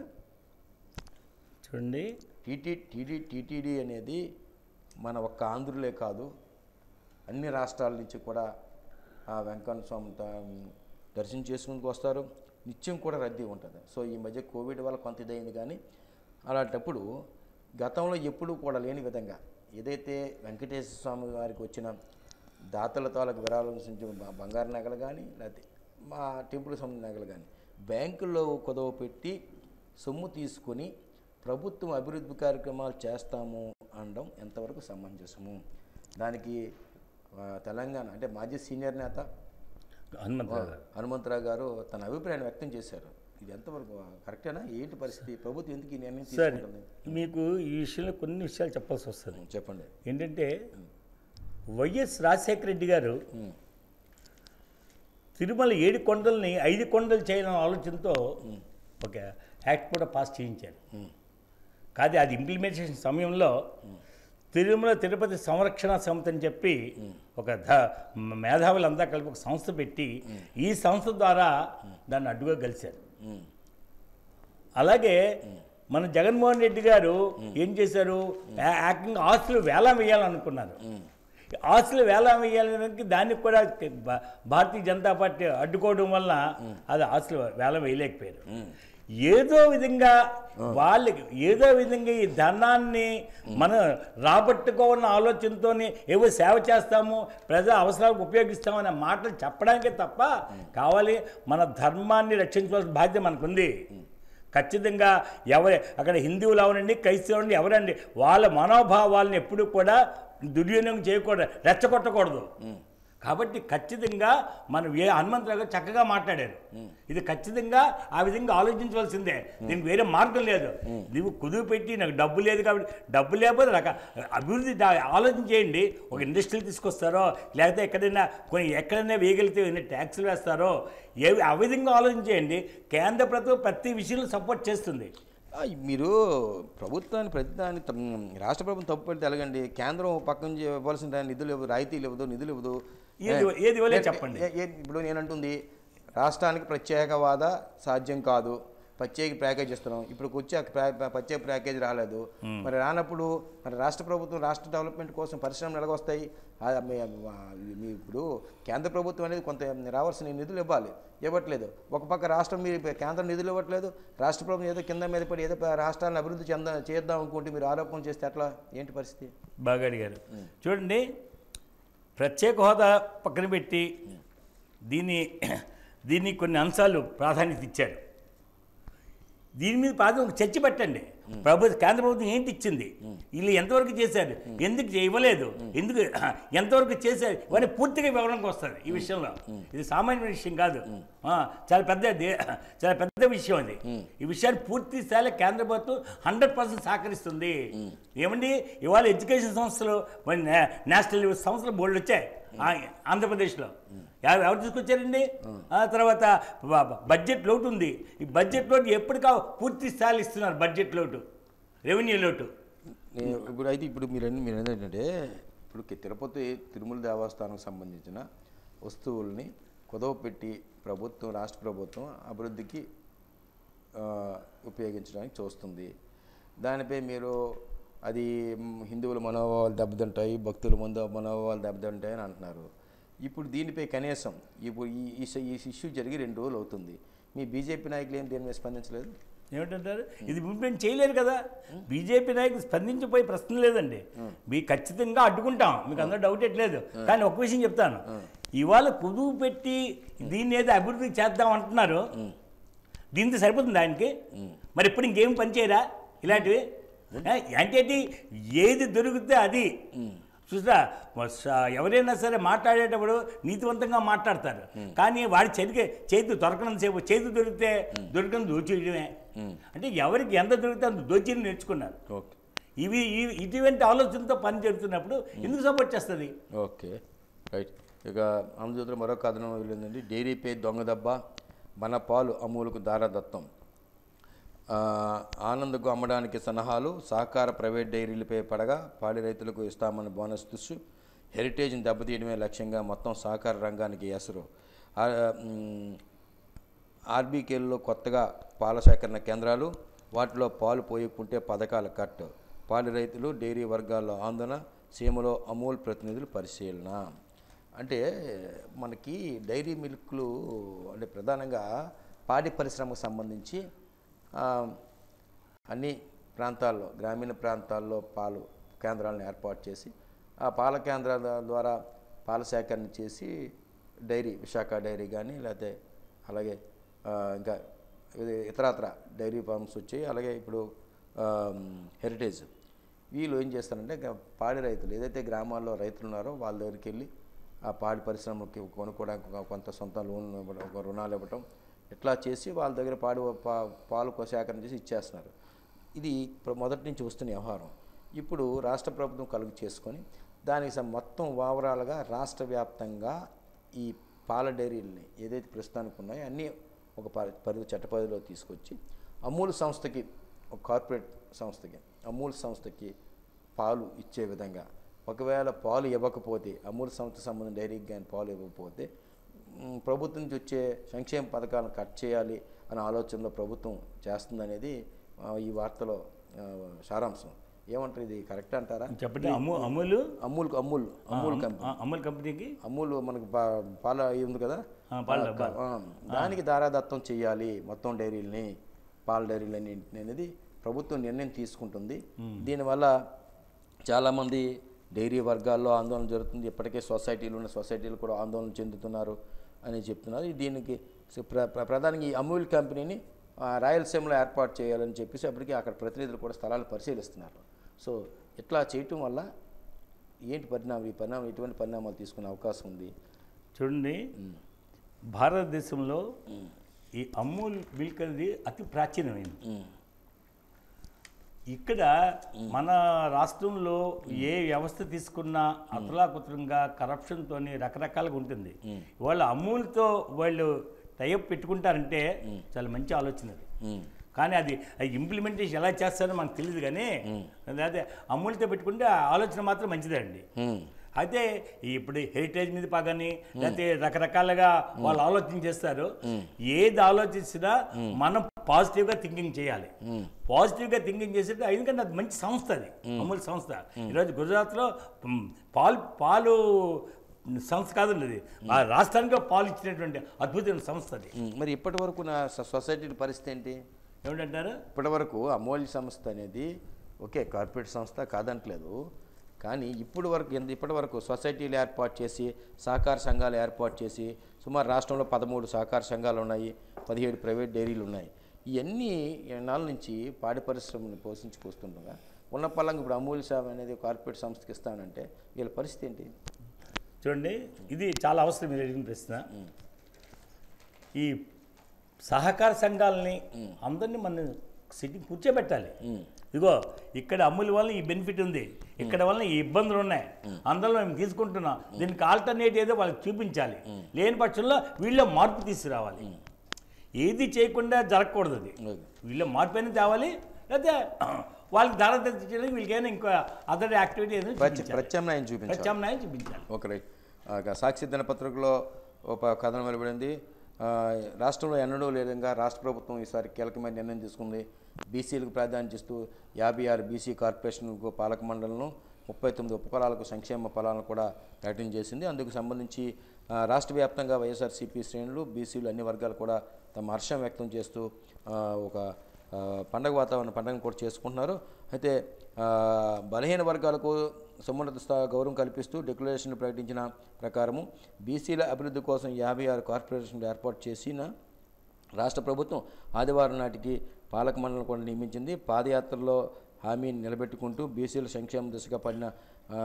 చూడండి టీటీ టీడీ టీటీడీ అనేది మన ఒక్క ఆంధ్రులే కాదు అన్ని రాష్ట్రాల నుంచి కూడా ఆ వెంకన్న స్వామి త- దర్శనం చేసుకుంటూ వస్తారు నిత్యం కూడా రద్దీ ఉంటుంది సో ఈ మధ్య కోవిడ్ వల్ల కొంత ఇదైంది కానీ అలాంటప్పుడు గతంలో ఎప్పుడూ కూడా లేని విధంగా ఏదైతే వెంకటేశ్వర స్వామి వారికి వచ్చిన దాతల తాలకు విరాళం నుంచి బ- బంగారు నగలు కానీ లేకపోతే మా టెంపుల్ సంబంధించిన నగలు కానీ బ్యాంకుల్లో కుదవ పెట్టి సొమ్ము తీసుకొని ప్రభుత్వం అభివృద్ధి కార్యక్రమాలు చేస్తాము అనడం ఎంతవరకు సమంజసము దానికి ఆ, తెలంగాణ అంటే మాజీ సీనియర్ నేత హనుమంతరావు గారు. హనుమంతరావు గారు తన అభిప్రాయాన్ని వ్యక్తం చేశారు ఇది ఎంతవరకు కరెక్టేనా ఏంటి పరిస్థితి ప్రభుత్వం ఎందుకు ఈ నిర్ణయం సరే తీసుకుంటుంది మీకు ఈ విషయంలో కొన్ని విషయాలు చెప్పాల్సి వస్తుంది చెప్పండి ఏంటంటే వైఎస్ రాజశేఖర రెడ్డి గారు ఉమ్, తిరుమల ఏడు కొండల్ని ఐదు కొండలు చేయాలనే ఆలోచనతో ఒక యాక్ట్ కూడా పాస్ చేయించారు ఉమ్, కాదు అది ఇంప్లిమెంటేషన్ సమయంలో తిరుమల తిరుపతి సంరక్షణ సమితి అని చెప్పి ఒక ధ మేధావులంతా కలిపి ఒక సంస్థ పెట్టి ఈ సంస్థ ద్వారా దాన్ని అడ్డుగా కలిశారు ఉమ్, అలాగే మన జగన్మోహన్ రెడ్డి గారు ఏం చేశారు ఆ- ఏకంగా ఆస్తులు వేలం వేయాలనుకున్నారు ఆస్తులు వేలం వేయాలనికి దానికి కూడా భా- భారతీయ జనతా పార్టీ అడ్డుకోవడం వల్ల అది ఆస్తులు వేలం వేయలేకపోయారు ఏదో విధంగా వాళ్ళకి ఏదో విధంగా ఈ ధనాన్ని మనం రాబట్టుకోవాలన్న ఆలోచనతోని ఏవో సేవ చేస్తాము ప్రజా అవసరాలకు ఉపయోగిస్తామనే మాటలు చెప్పడానికే తప్ప కావాలి మన ధర్మాన్ని రక్షించవలసిన బాధ్యత మనకుంది ఖచ్చితంగా ఎవరి అక్కడ హిందువులు అవనండి క్రైస్తవులండి ఎవరండి వాళ్ళ మనోభావాలను ఎప్పుడు కూడా దుర్వినియోగం చేయకూడదు రెచ్చగొట్టకూడదు కాబట్టి ఖచ్చితంగా మనం ఏ హనుమంతరావు గారు చక్కగా మాట్లాడారు ఇది ఖచ్చితంగా ఆ విధంగా ఆలోచించవలసిందే దీనికి వేరే మార్గం లేదు నువ్వు కుదువు పెట్టి నాకు డబ్బు లేదు కాబట్టి డబ్బు లేకపోతే రక అభివృద్ధి దా- ఆలోచన చేయండి ఒక ఇండస్ట్రీలు తీసుకొస్తారో లేకపోతే ఎక్కడైనా కొన్ని ఎక్కడైనా వేయగలిగితే ఎన్ని ట్యాక్సులు వేస్తారో ఏ ఆ విధంగా ఆలోచన చేయండి కేంద్ర ప్రభుత్వం ప్రతి విషయంలో సపోర్ట్ చేస్తుంది ఆ, మీరు ప్రభుత్వాన్ని ప్రతిదాన్ని తమ్- రాష్ట్ర ప్రభుత్వం తప్పు పెడితే ఎలాగండి కేంద్రం పక్కన నుంచి ఇవ్వాల్సిన నిధులు ఇవ్వదు రాయితీలు ఇవ్వదు నిధులు ఇవ్వదు ఏది- ఏ- ఏది ఇవ్వలేదు ఏ- చెప్పండి. ఏ- ఏ- ఇప్పుడు నేనంటుంది రాష్ట్రానికి ప్రత్యేక వాదా సాధ్యం కాదు ప్రత్యేక ప్యాకేజ్ ఇస్తున్నాం ఇప్పుడు వచ్చి ఆ ప్యా- ప్రత్యేక ప్యాకేజ్ రాలేదు మరి రానప్పుడు మరి రాష్ట్ర ప్రభుత్వం రాష్ట్ర డెవలప్మెంట్ కోసం పరిశ్రమలు ఎలాగొస్తాయి ఆ, మీ- ఆ, మీ ఇప్పుడు కేంద్ర ప్రభుత్వం అనేది కొంత రావాల్సిన నిధులు ఇవ్వాలి ఇవ్వట్లేదు ఒక పక్క రాష్ట్రం మీరు కేంద్రం నిధులు ఇవ్వట్లేదు రాష్ట్ర ప్రభుత్వం ఏదో కింద మీద పడి ఏదో రాష్ట్రాలను అభివృద్ధి చెంద చేద్దాం అనుకుంటే మీరు ఆరోపణ చేస్తే ఎట్లా ఏంటి పరిస్థితి బాగా అడిగారు చూడండి ప్రత్యేక హోదా పక్కన పెట్టి దీన్ని దీన్ని కొన్ని అంశాలు ప్రాధాన్యత ఇచ్చారు దీని మీద పాదం ఒక చర్చ పెట్టండి ప్రభుత్వ కేంద్ర ప్రభుత్వం ఏంటి ఇచ్చింది వీళ్ళు ఎంతవరకు చేశారు ఎందుకు ఇవ్వలేదు ఎందుకు ఎంతవరకు చేశారు ఇవన్నీ పూర్తిగా వివరణకు వస్తుంది ఈ విషయంలో ఇది సామాన్య విషయం కాదు ఆ, చాలా పెద్ద దే- చాలా పెద్ద విషయం అది ఈ విషయాన్ని పూర్తి స్థాయిలో కేంద్ర ప్రభుత్వం హండ్రెడ్ పర్సెంట్ సహకరిస్తుంది ఏమండి ఇవాళ ఎడ్యుకేషన్ సంస్థలు మరి నే- నేషనల్ సంస్థలు బోర్డు వచ్చాయి ఆ- ఆంధ్రప్రదేశ్లో ఎవ- ఎవరు తీసుకొచ్చారండి ఆ తర్వాత బ- బ- బడ్జెట్ లోటు ఉంది ఈ బడ్జెట్ లోటు ఎప్పటికా పూర్తి స్థాయిలో ఇస్తున్నారు బడ్జెట్ లోటు రెవెన్యూ లోటు నేను ఇప్పుడు అయితే ఇప్పుడు మీరు అన్ని- మీరు ఏంటంటే ఇప్పుడు కి- తిరుపతి తిరుమల దేవస్థానం సంబంధించిన వస్తువుల్ని కుదవ పెట్టి ప్రభుత్వం రాష్ట్ర ప్రభుత్వం అభివృద్ధికి ఆ, ఉపయోగించడానికి చూస్తుంది దానిపై మీరు అది మ్, హిందువుల మనోభావాలు దెబ్బతింటాయి భక్తుల ముందు మనోభావాలు దెబ్బతింటాయి అని అంటున్నారు ఇప్పుడు దీనిపై కనీసం ఇప్పుడు ఈ ఈ ఈ ఇష్యూ జరిగి రెండు రోజులు అవుతుంది మీ బీజేపీ నాయకులు ఏం దీని మీద స్పందించలేదు ఏమిటంటారు ఇది ఇంప్లిమెంట్ చేయలేరు కదా బీజేపీ నాయకులు స్పందించిపోయి ప్రశ్న లేదండి మీ ఖచ్చితంగా అడ్డుకుంటాం మీకు అందరూ డౌట్ ఎట్లేదు కానీ ఒక విషయం చెప్తాను ఇవాళ కుదువు పెట్టి దీన్ని ఏదో అభివృద్ధి చేద్దాం అంటున్నారు దీంతో సరిపోతుంది ఆయనకి మరి ఇప్పుడు ఇంకేం పని చేయరా ఇలాంటివి ఏ, అంటే ఏంటి? ఏది దొరికితే అది చూసా ఎవరైనా సరే మాట్లాడేటప్పుడు నీతివంతంగా మాట్లాడతారు కానీ వాడి చేతికి చేతి దొరకనంత సేపు చేతి దొరికితే దొరికిన దోచేయడమే అంటే ఎవరికి ఎంత దొరికితే అంత దోచేయడం నేర్చుకున్నారు ఓకే ఇవి ఇవి- ఇటువంటి ఆలోచనతో పని జరుగుతున్నప్పుడు ఎందుకు సపోర్ట్ చేస్తుంది ఓకే రైట్ ఇక ఆంధ్రజ్యోతిలో మరో కథనం వెళ్ళిందండి డైరీపై దొంగ దెబ్బ మన పాలు అమూలుకు దారదత్తం ఆ, ఆనందకు అమ్మడానికి సలహాలు సహకార ప్రైవేట్ డైరీలపై పడగా పాడి రైతులకు ఇస్తామని బోనస్ దుస్సు హెరిటేజ్ని దెబ్బతీయడమే లక్ష్యంగా మొత్తం సహకార రంగానికి ఎసరు ఆ, మ్, ఆర్బీకేల్లో కొత్తగా పాల సేకరణ కేంద్రాలు వాటిలో పాలు పోయకుంటే పథకాల కట్ పాడి రైతులు డైరీ వర్గాల్లో ఆందోళన సీమలో అమూల్ ప్రతినిధులు పరిశీలన అంటే మనకి డైరీ మిల్క్లు అంటే ప్రధానంగా పాడి పరిశ్రమకు సంబంధించి ఆ, అన్ని ప్రాంతాల్లో గ్రామీణ ప్రాంతాల్లో పాలు కేంద్రాలను ఏర్పాటు చేసి ఆ పాల కేంద్రాల ద్వారా పాల సేకరణ చేసి డైరీ విశాఖ డైరీ కానీ లేకపోతే అలాగే ఆ, ఇంకా ఇది ఇతరత్ర డైరీ ఫార్మ్స్ వచ్చాయి అలాగే ఇప్పుడు ఆ, హెరిటేజ్ వీళ్ళు ఏం చేస్తారంటే ఇంకా పాడి రైతులు ఏదైతే గ్రామాల్లో రైతులు ఉన్నారో వాళ్ళ దగ్గరికి వెళ్ళి ఆ పాడి పరిశ్రమకి కొనుక్కోవడానికి ఒక కొంత సొంత లోన్ ఇవ్వడం ఒక రుణాలు ఇవ్వడం ఇట్లా చేసి వాళ్ళ దగ్గర పాడి పా పాలు కొ- సేకరణ చేసి ఇచ్చేస్తున్నారు ఇది ప్ర- మొదటి నుంచి వస్తున్న వ్యవహారం ఇప్పుడు రాష్ట్ర ప్రభుత్వం కలుగు చేసుకొని దానికి సం- మొత్తం ఓవరాల్గా రాష్ట్ర వ్యాప్తంగా ఈ పాల డైరీలని ఏదైతే ప్రస్తుతానికి ఉన్నాయో అన్నీ ఒక ప- పరిధి చట్ట పరిధిలో తీసుకొచ్చి అమూల్ సంస్థకి ఒక కార్పొరేట్ సంస్థకి అమూల్ సంస్థకి పాలు ఇచ్చే విధంగా ఒకవేళ పాలు ఇవ్వకపోతే అమూల్ సంస్థ సంబంధించిన డైరీకి కానీ పాలు ఇవ్వకపోతే మ్, ప్రభుత్వం నుంచి వచ్చే సంక్షేమ పథకాలను కట్ చేయాలి అనే ఆలోచనలో ప్రభుత్వం చేస్తుందనేది ఆ, ఈ వార్తలో ఆ, సారాంశం ఏమంటారు ఇది కరెక్ట్ అంటారా చెప్పండి అమూ అమూలు అమూల్ అమూల్ అమూల్ కంపెనీ ఆ, అమూల్ కంపెనీకి అమూల్ మనకి పా- పాల ఇది ఉంది కదా ఆ, పాల డబ్బా. ఆ, దానికి దారాదత్తం చేయాలి మొత్తం డైరీలని పాల డైరీలని అనేది ప్రభుత్వం నిర్ణయం తీసుకుంటుంది దీనివల్ల చాలామంది డైరీ వర్గాల్లో ఆందోళన జరుగుతుంది ఇప్పటికే సొసైటీలు ఉన్న సొసైటీలు కూడా ఆందోళన చెందుతున్నారు అని చెప్తున్నారు దీనికి ప్ర- ప్ర- ప్రధానంగా ఈ అమూల్ కంపెనీని ఆ, రాయలసీమలో ఏర్పాటు చేయాలని చెప్పేసి అప్పటికి అక్కడ ప్రతినిధులు కూడా స్థలాలు పరిశీలిస్తున్నారు సో ఇట్లా చేయటం వల్ల ఏంటి పరిణామం ఈ పరిణామం ఎటువంటి పరిణామాలు తీసుకునే అవకాశం ఉంది చూడండి భారతదేశంలో ఈ అమూల్ మిల్క్ అనేది అతి ప్రాచీనమైనది ఉమ్, ఇక్కడ మన రాష్ట్రంలో ఏ వ్యవస్థ తీసుకున్నా అతలాకుతలంగా కరప్షన్తోని రకరకాలుగా ఉంటుంది వాళ్ళ అమూల్తో వాళ్ళు టైప్ పెట్టుకుంటారంటే చాలా మంచి ఆలోచన అది ఉమ్, కానీ అది ఇంప్లిమెంటేషన్ ఎలా చేస్తారో మనకు తెలియదు కానీ అదే అమూల్తో పెట్టుకుంటే ఆ ఆలోచన మాత్రం మంచిదండి ఉమ్, అయితే ఇప్పుడు హెరిటేజ్ మీద పగని లేకపోతే రకరకాలుగా వాళ్ళు ఆలోచన చేస్తారు ఏది ఆలోచించినా మనం పాజిటివ్గా థింకింగ్ చేయాలి పాజిటివ్గా థింకింగ్ చేసేది ఎందుకంటే అది మంచి సంస్థ అది అమూల్ సంస్థ ఈరోజు గుజరాత్లో మ్, పాలు పాలు సంస్థ కాదండి అది ఆ రాష్ట్రానికి పాలు ఇచ్చినటువంటి అద్భుతమైన సంస్థ అది ఉమ్, మరి ఇప్పటి వరకు నా సొ- సొసైటీ పరిస్థితి ఏంటి ఏమిటంటారు ఇప్పటి వరకు అమూల్య సంస్థ అనేది ఓకే కార్పొరేట్ సంస్థ కాదంటలేదు కానీ ఇప్పుడు వరకు ఎంత ఇప్పటి వరకు సొసైటీలు ఏర్పాటు చేసి సహకార సంఘాలు ఏర్పాటు చేసి సుమారు రాష్ట్రంలో పదమూడు సహకార సంఘాలు ఉన్నాయి పదిహేడు ప్రైవేట్ డైరీలు ఉన్నాయి ఇవన్నీ నాళ్ళ నుంచి పాడి పరిశ్రమను పోషించుకొస్తుండగా ఉన్న పళ్ళంగా ఇప్పుడు అమూల్య సేవ అనేది కార్పొరేట్ సంస్థకి ఇస్తానంటే వీళ్ళ పరిస్థితి ఏంటి చూడండి ఇది చాలా అవసరం మీరు అడిగిన ప్రశ్న ఈ సహకార సంఘాలని అందరినీ మనం సిట్టింగ్ కూర్చోబెట్టాలి ఇదిగో ఇక్కడ అమ్ముల వల్ల ఈ బెనిఫిట్ ఉంది ఇక్కడ వల్ల ఈ ఇబ్బందులు ఉన్నాయి అందులో మేము తీసుకుంటున్నాం దీనికి ఆల్టర్నేట్ ఏదో వాళ్ళకి చూపించాలి లేని పక్షంలో వీళ్ళ మార్పు తీసుకురావాలి ఏది చేయకుండా జరగకూడదు అది వీళ్ళ మార్పు అయినా తేవాలి లేకపోతే వాళ్ళకి ధర తెచ్చేయడానికి వీళ్ళకైనా ఇంకా అదర్ యాక్టివిటీ ఏదైనా ప్రత్య- చూపించాలి. ప్రత్యామ్నాయం చూపించాలి ప్రత్యామ్నాయం చూపించాలి ఓకే రైట్ ఆ, ఇక సాక్షి దినపత్రికలో ఒక కథనం వెలువడింది ఆ, రాష్ట్రంలో ఎన్నడూ లేదంగా రాష్ట్ర ప్రభుత్వం ఈసారి కీలకమైన నిర్ణయం తీసుకుంది బీసీలకు ప్రాధాన్యత ఇస్తూ యాభై ఆరు బీసీ కార్పొరేషన్కు పాలక మండలను ముప్పై తొమ్మిది ఉపకులాలకు సంక్షేమ ఫలాలను కూడా ప్రకటన చేసింది అందుకు సంబంధించి ఆ, రాష్ట్ర వ్యాప్తంగా వైఎస్ఆర్సీపీ శ్రేణులు బీసీలు అన్ని వర్గాలు కూడా తమ హర్షం వ్యక్తం చేస్తూ ఆ, ఒక ఆ, పండగ వాతావరణం పండగను కూడా చేసుకుంటున్నారు అయితే ఆ, బలహీన వర్గాలకు సమున్నత స్థా గౌరవం కల్పిస్తూ డిక్లరేషన్ ప్రకటించిన ప్రకారము బీసీల అభివృద్ధి కోసం యాభై ఆరు కార్పొరేషన్లు ఏర్పాటు చేసిన రాష్ట్ర ప్రభుత్వం ఆదివారం నాటికి పాలక మండలిని కూడా నియమించింది పాదయాత్రలో హామీని నిలబెట్టుకుంటూ బీసీల సంక్షేమ దిశగా పడిన ఆ,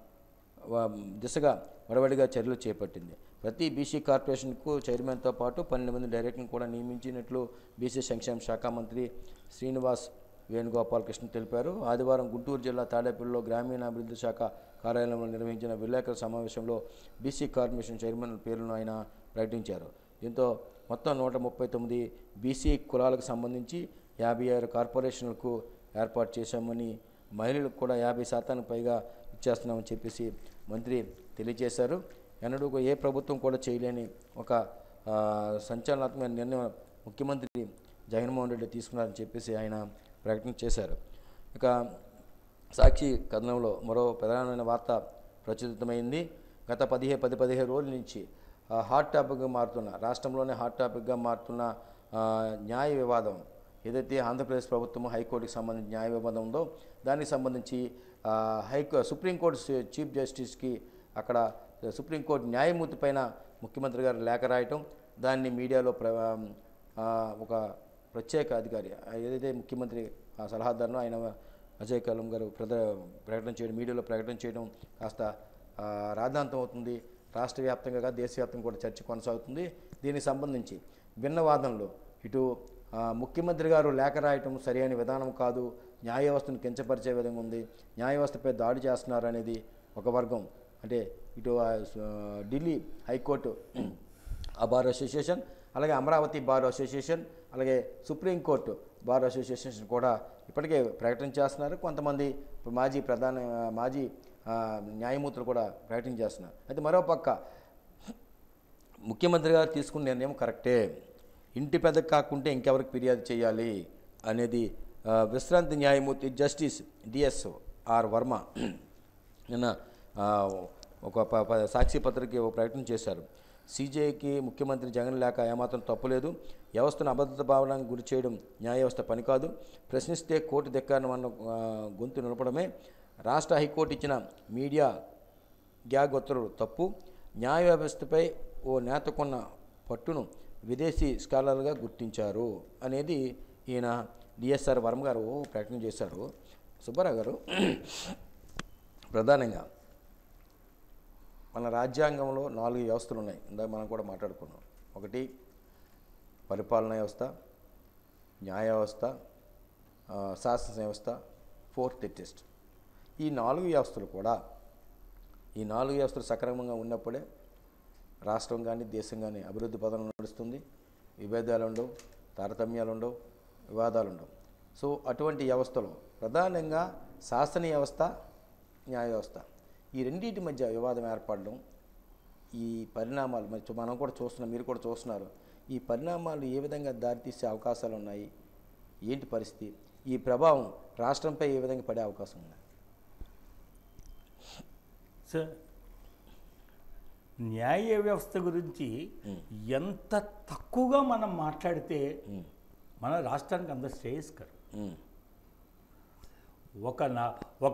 వా- దిశగా వడవడిగా చర్యలు చేపట్టింది ప్రతి బీసీ కార్పొరేషన్కు చైర్మన్తో పాటు పన్నెండు మంది డైరెక్టర్ని కూడా నియమించినట్లు బీసీ సంక్షేమ శాఖ మంత్రి శ్రీనివాస్ వేణుగోపాలకృష్ణ తెలిపారు ఆదివారం గుంటూరు జిల్లా తాడేపల్లిలో గ్రామీణాభివృద్ధి శాఖ కార్యాలయంలో నిర్వహించిన విలేకరుల సమావేశంలో బీసీ కార్పొరేషన్ చైర్మన్ పేర్లను ఆయన ప్రకటించారు దీంతో మొత్తం నూట ముప్పై తొమ్మిది బీసీ కులాలకు సంబంధించి యాభై ఆరు కార్పొరేషన్లకు ఏర్పాటు చేశామని మహిళలకు కూడా యాభై శాతానికి పైగా ఇచ్చేస్తున్నామని చెప్పేసి మంత్రి తెలియజేశారు ఎన్నడూ కూడా ఏ ప్రభుత్వం కూడా చేయలేని ఒక ఆ, సంచలనాత్మక నిర్ణయం ముఖ్యమంత్రి జగన్మోహన్ రెడ్డి తీసుకున్నారని చెప్పేసి ఆయన ప్రకటన చేశారు ఇక సాక్షి కథనంలో మరో ప్రధానమైన వార్త ప్రచురితమైంది గత పదిహే పది పదిహేను రోజుల నుంచి ఆ, హాట్ టాపిక్గా మారుతున్న రాష్ట్రంలోనే హాట్ టాపిక్గా మారుతున్న ఆ, న్యాయ వివాదం ఏదైతే ఆంధ్రప్రదేశ్ ప్రభుత్వం హైకోర్టుకి సంబంధించి న్యాయ వివాదం ఉందో దానికి సంబంధించి ఆ, హైకో సుప్రీంకోర్టు చీ- చీఫ్ జస్టిస్కి అక్కడ సుప్రీంకోర్టు న్యాయమూర్తి పైన ముఖ్యమంత్రి గారు లేఖ రాయటం దాన్ని మీడియాలో ప్ర ఆ, ఒక ప్రత్యేక అధికారి ఆ, ఏదైతే ముఖ్యమంత్రి ఆ సలహాదారునో ఆయన అజయ్ కలం గారు ప్రద ప్రకటన చేయడం మీడియాలో ప్రకటన చేయడం కాస్త ఆ, రాద్ధాంతం అవుతుంది రాష్ట్ర వ్యాప్తంగా కాదు, దేశవ్యాప్తంగా కూడా చర్చ కొనసాగుతుంది దీనికి సంబంధించి భిన్న వాదనలు ఇటు ఆ, ముఖ్యమంత్రి గారు లేఖ రాయటం సరైన విధానం కాదు న్యాయ వ్యవస్థను కించపరిచే విధంగా ఉంది న్యాయ వ్యవస్థపై దాడి చేస్తున్నారు అనేది ఒక వర్గం అంటే ఇటు ఆ, స- ఢిల్లీ హైకోర్టు ఆ బార్ అసోసియేషన్ అలాగే అమరావతి బార్ అసోసియేషన్ అలాగే సుప్రీంకోర్టు బార్ అసోసియేషన్ కూడా ఇప్పటికే ప్రకటన చేస్తున్నారు కొంతమంది మాజీ ప్రధాన మాజీ ఆ, న్యాయమూర్తులు కూడా ప్రకటన చేస్తున్నారు అయితే మరోపక్క ముఖ్యమంత్రి గారు తీసుకున్న నిర్ణయం కరెక్టే ఇంటి పెద్ద కాకుంటే ఇంకెవరికి ఫిర్యాదు చేయాలి అనేది ఆ, విశ్రాంతి న్యాయమూర్తి జస్టిస్ డిఎస్ ఆర్ వర్మ నిన్న ఆ, ఒక ప- ప- సాక్షి పత్రిక ఒక ప్రకటన చేశారు సీజేకి ముఖ్యమంత్రి జగన్ లేక ఏమాత్రం తప్పులేదు వ్యవస్థను అభద్రత భావనకు గురి చేయడం న్యాయ వ్యవస్థ పని కాదు ప్రశ్నిస్తే కోర్టు ధిక్కారం అన్న ఆ, గొంతు నిలపడమే రాష్ట్ర హైకోర్టు ఇచ్చిన మీడియా గ్యాగ్ ఉత్తర్వులు తప్పు న్యాయ వ్యవస్థపై ఓ నేతకున్న పట్టును విదేశీ స్కాలర్గా గుర్తించారు అనేది ఈయన డిఎస్ఆర్ వర్మ గారు ప్రకటన చేశారు సుబ్బారావు గారు ప్రధానంగా మన రాజ్యాంగంలో నాలుగు వ్యవస్థలు ఉన్నాయి ఇందాక మనం కూడా మాట్లాడుకున్నాం ఒకటి పరిపాలనా వ్యవస్థ న్యాయ వ్యవస్థ ఆ, శాసన వ్యవస్థ ఫోర్త్ టెస్ట్ ఈ నాలుగు వ్యవస్థలు కూడా ఈ నాలుగు వ్యవస్థలు సక్రమంగా ఉన్నప్పుడే రాష్ట్రం కానీ దేశం కానీ అభివృద్ధి పదంలో నడుస్తుంది విభేదాలు ఉండవు తారతమ్యాలు ఉండవు వివాదాలు ఉండవు సో అటువంటి వ్యవస్థలో ప్రధానంగా శాసన వ్యవస్థ న్యాయ వ్యవస్థ ఈ రెండింటి మధ్య వివాదం ఏర్పడడం ఈ పరిణామాలు మరి చూ- మనం కూడా చూస్తున్నాం మీరు కూడా చూస్తున్నారు ఈ పరిణామాలు ఏ విధంగా దారితీసే అవకాశాలు ఉన్నాయి ఏంటి పరిస్థితి ఈ ప్రభావం రాష్ట్రంపై ఏ విధంగా పడే అవకాశం ఉంది సార్ న్యాయ వ్యవస్థ గురించి ఎంత తక్కువగా మనం మాట్లాడితే మన రాష్ట్రానికి అంత శ్రేయస్కరం ఉమ్, ఒక నా ఒక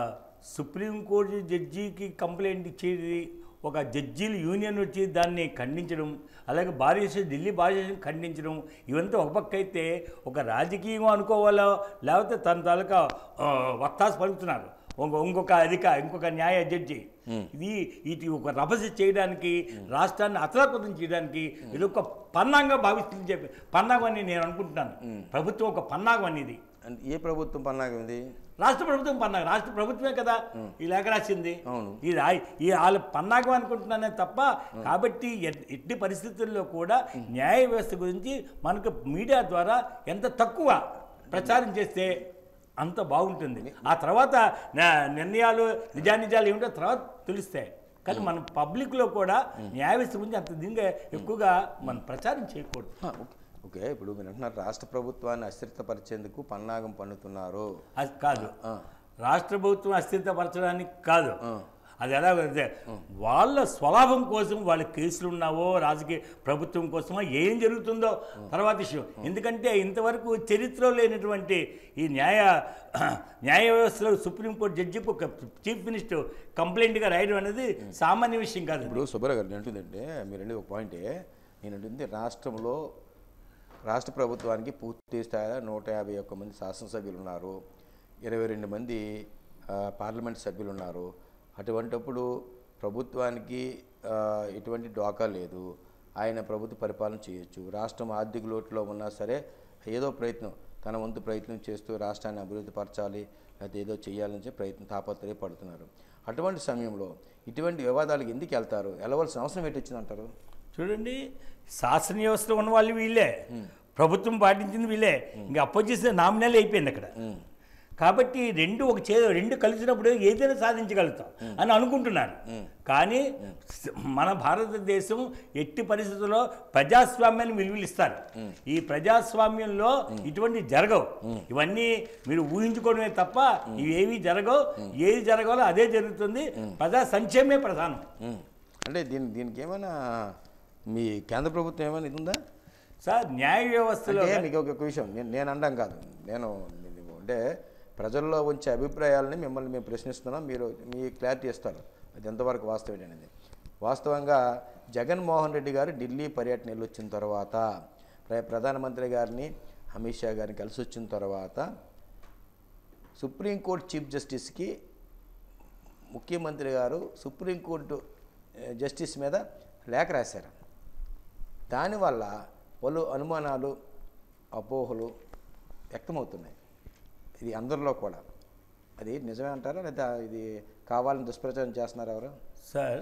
సుప్రీంకోర్టు జడ్జికి కంప్లైంట్ ఇచ్చేది ఒక జడ్జీల యూనియన్ వచ్చి దాన్ని ఖండించడం అలాగే భారతదేశ ఢిల్లీ భారతదేశం ఖండించడం ఇవంతా ఒక పక్క అయితే ఒక రాజకీయం అనుకోవాలో లేకపోతే తన తాలూకా ఆ, వత్తాసు పలుకుతున్నారు ఇంకొక ఇంకొక అధిక ఇంకొక న్యాయ జడ్జి ఇది ఇది ఒక రభస చేయడానికి రాష్ట్రాన్ని అతలాకుతం చేయడానికి ఇది ఒక పన్నాంగా భావిస్తుంది చెప్పి పన్నాగం అని నేను అనుకుంటున్నాను ప్రభుత్వం ఒక పన్నాగం అనేది అంటే ఏ ప్రభుత్వం పన్నాగం ఇది రాష్ట్ర ప్రభుత్వం పన్నాగం రాష్ట్ర ప్రభుత్వమే కదా ఈ లేఖ రాసింది అవును. ఈ రా- ఈ వాళ్ళ పన్నాగం అనుకుంటున్నానే తప్ప కాబట్టి ఎట్- ఎట్టి పరిస్థితుల్లో కూడా న్యాయ వ్యవస్థ గురించి మనకు మీడియా ద్వారా ఎంత తక్కువ ప్రచారం చేస్తే అంత బాగుంటుంది ఆ తర్వాత నా- నిర్ణయాలు నిజానిజాలు ఏమిటో తర్వాత తెలుస్తాయి కానీ మన పబ్లిక్లో కూడా న్యాయ వ్యవస్థ గురించి అంత దీనిగా ఎక్కువగా మనం ప్రచారం చేయకూడదు ఆ, ఓకే. ఓకే ఇప్పుడు మీరు అంటున్నారు రాష్ట్ర ప్రభుత్వాన్ని అస్థిరతపరిచేందుకు పన్నాగం పన్నుతున్నారు అది కాదు ఆ. రాష్ట్ర ప్రభుత్వం అస్థిరపరచడానికి కాదు ఆ. అది ఎలా అంటే వాళ్ళ స్వలాభం కోసం వాళ్ళ కేసులు ఉన్నావో రాజకీయ ప్రభుత్వం కోసమో ఏం జరుగుతుందో తర్వాత విషయం ఎందుకంటే ఇంతవరకు చరిత్రలో లేనటువంటి ఈ న్యాయ న్యాయ వ్యవస్థలో సుప్రీంకోర్టు జడ్జికి ఒక చీఫ్ మినిస్టర్ కంప్లైంట్గా రాయడం అనేది సామాన్య విషయం కాదు ఇప్పుడు సుబ్బారావు గారు నేను అంటుందంటే మీరు అనేది ఒక పాయింటే నేను అంటుంది రాష్ట్రంలో రాష్ట్ర ప్రభుత్వానికి పూర్తి స్థాయిలో నూట యాభై ఒక్క మంది శాసనసభ్యులు ఉన్నారు ఇరవై రెండు మంది ఆ, పార్లమెంట్ సభ్యులు ఉన్నారు అటువంటప్పుడు ప్రభుత్వానికి ఆ, ఎటువంటి డోకా లేదు ఆయన ప్రభుత్వ పరిపాలన చేయొచ్చు రాష్ట్రం ఆర్థిక లోటులో ఉన్నా సరే ఏదో ప్రయత్నం తన వంతు ప్రయత్నం చేస్తూ రాష్ట్రాన్ని అభివృద్ధి పరచాలి లేకపోతే ఏదో చేయాలని చెప్పి ప్రయత్నం తాపత్రయపడుతున్నారు అటువంటి సమయంలో ఇటువంటి వివాదాలకు ఎందుకు వెళ్తారు వెళ్ళవలసిన అవసరం ఏంటి వచ్చిందంటారు చూడండి శాసన వ్యవస్థలో ఉన్న వాళ్ళు వీళ్ళే ప్రభుత్వం పాటించింది వీళ్ళే ఇంకా అపోజిషన్ నామినల్ అయిపోయింది అక్కడ కాబట్టి రెండు ఒక చే రెండు కలిసినప్పుడు ఏదైనా సాధించగలుగుతాం అని అనుకుంటున్నారు కానీ స- మన భారతదేశం ఎట్టి పరిస్థితుల్లో ప్రజాస్వామ్యాన్ని విలువలిస్తారు ఈ ప్రజాస్వామ్యంలో ఇటువంటి జరగవు ఇవన్నీ మీరు ఊహించుకోవడమే తప్ప ఇవేవి జరగవు ఏది జరగాలో అదే జరుగుతుంది ప్రజా సంక్షేమే ప్రధానం ఉమ్. అంటే దీని దీనికి ఏమైనా మీ కేంద్ర ప్రభుత్వం ఏమైనా ఇది ఉందా సార్ న్యాయ వ్యవస్థలో అంటే మీకు ఒక విషయం నేను నేను అనడం కాదు నేను నేను అంటే ప్రజల్లో ఉంచే అభిప్రాయాలని మిమ్మల్ని మేము ప్రశ్నిస్తున్నాం మీరు మీ క్లారిటీ ఇస్తారు అది ఎంతవరకు వాస్తవం అనేది వాస్తవంగా జగన్మోహన్ రెడ్డి గారు ఢిల్లీ పర్యటన వెళ్ళి వచ్చిన తర్వాత ప్ర- ప్రధానమంత్రి గారిని అమిత్ షా గారిని కలిసి వచ్చిన తర్వాత సుప్రీంకోర్టు చీఫ్ జస్టిస్కి ముఖ్యమంత్రి గారు సుప్రీంకోర్టు ఏ, జస్టిస్ మీద లేఖ రాశారు దానివల్ల పలు అనుమానాలు అపోహలు వ్యక్తమవుతున్నాయి ఇది అందరిలో కూడా అది నిజమే అంటారా లేదా ఇది కావాలని దుష్ప్రచారం చేస్తున్నారు ఎవరు సార్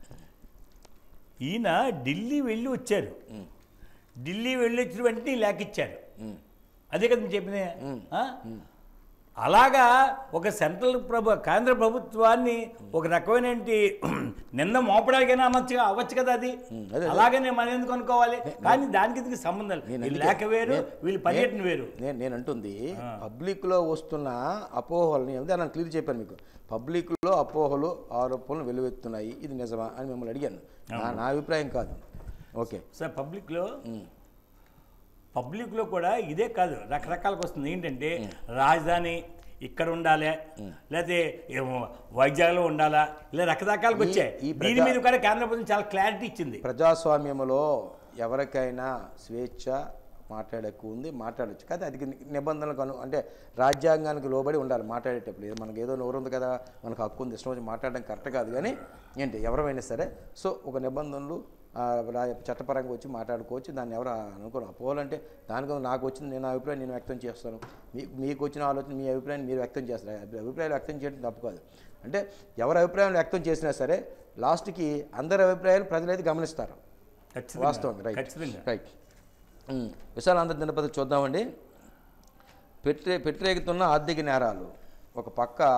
ఈయన ఢిల్లీ వెళ్ళి వచ్చారు ఢిల్లీ వెళ్ళి వచ్చిన వెంటనే లేఖ ఇచ్చారు ఉమ్, అదే కదా నేను చెప్పింది ఆ? అలాగా ఒక సెంట్రల్ ప్రభు కేంద్ర ప్రభుత్వాన్ని ఒక రకమైన నిన్న మోపడానికైనా అనొచ్చు అవ్వచ్చు కదా అది ఉమ్, అదే, అదే. అలాగనే మనం ఎందుకు అనుకోవాలి కానీ దానికి దీనికి సంబంధం లేదు నేను వీళ్ళ అందుకే- లేఖ వేరు నేను- వీళ్ళ పర్యటన వేరు నేను నేను అంటుంది పబ్లిక్లో వస్తున్న అపోహల్ని అంటే నేను క్లియర్ చెప్పాను మీకు పబ్లిక్లో అపోహలు ఆరోపణలు వెలువెత్తున్నాయి ఇది నిజమా అని మిమ్మల్ని అడిగాను నా- నా అభిప్రాయం కాదు ఓకే సార్ పబ్లిక్లో పబ్లిక్లో కూడా ఇదే కాదు రకరకాలకు వస్తుంది ఏంటంటే రాజధాని ఇక్కడ ఉండాలి లేకపోతే ఏమో వైజాగ్లో ఉండాలా ఇలా రకరకాలకు ఈ- వచ్చాయి ఈ దీని ప్రజా- మీద కూడా కేంద్ర ప్రభుత్వం చాలా క్లారిటీ ఇచ్చింది ప్రజాస్వామ్యంలో ఎవరికైనా స్వేచ్ఛ మాట్లాడేకు ఉంది మాట్లాడచ్చు కానీ అది నిబంధనలకు అను అంటే రాజ్యాంగానికి లోబడి ఉండాలి మాట్లాడేటప్పుడు ఇది మనకి ఏదో నోరు ఉంది కదా మనకు హక్కు ఉంది ఇష్టం వచ్చి మాట్లాడడం కరెక్ట్ కాదు కానీ ఏంటి ఎవరైనా సరే సో ఒక నిబంధనలు ఆ, రా- చట్టపరంగా వచ్చి మాట్లాడుకోవచ్చు దాన్ని ఎవరు అనుకోరు అపోవాలంటే దానికి నాకు వచ్చింది నేను అభిప్రాయం నేను వ్యక్తం చేస్తాను మీకు మీకు వచ్చిన ఆలోచన మీ అభిప్రాయాన్ని మీరు వ్యక్తం చేస్తారు అభి- అభిప్రాయాలు వ్యక్తం చేయడం తప్పు కాదు అంటే ఎవరి అభిప్రాయం వ్యక్తం చేసినా సరే లాస్ట్కి అందరి అభిప్రాయాలు ప్రజలైతే గమనిస్తారు ఖచ్చితంగా వాస్తవం రైట్ ఖచ్చితంగా రైట్ ఉమ్, విశాలాంధ్ర దినపత్రిక చూద్దామండి పెట్టే పెట్టరేగుతున్న ఆర్థిక నేరాలు ఒక పక్క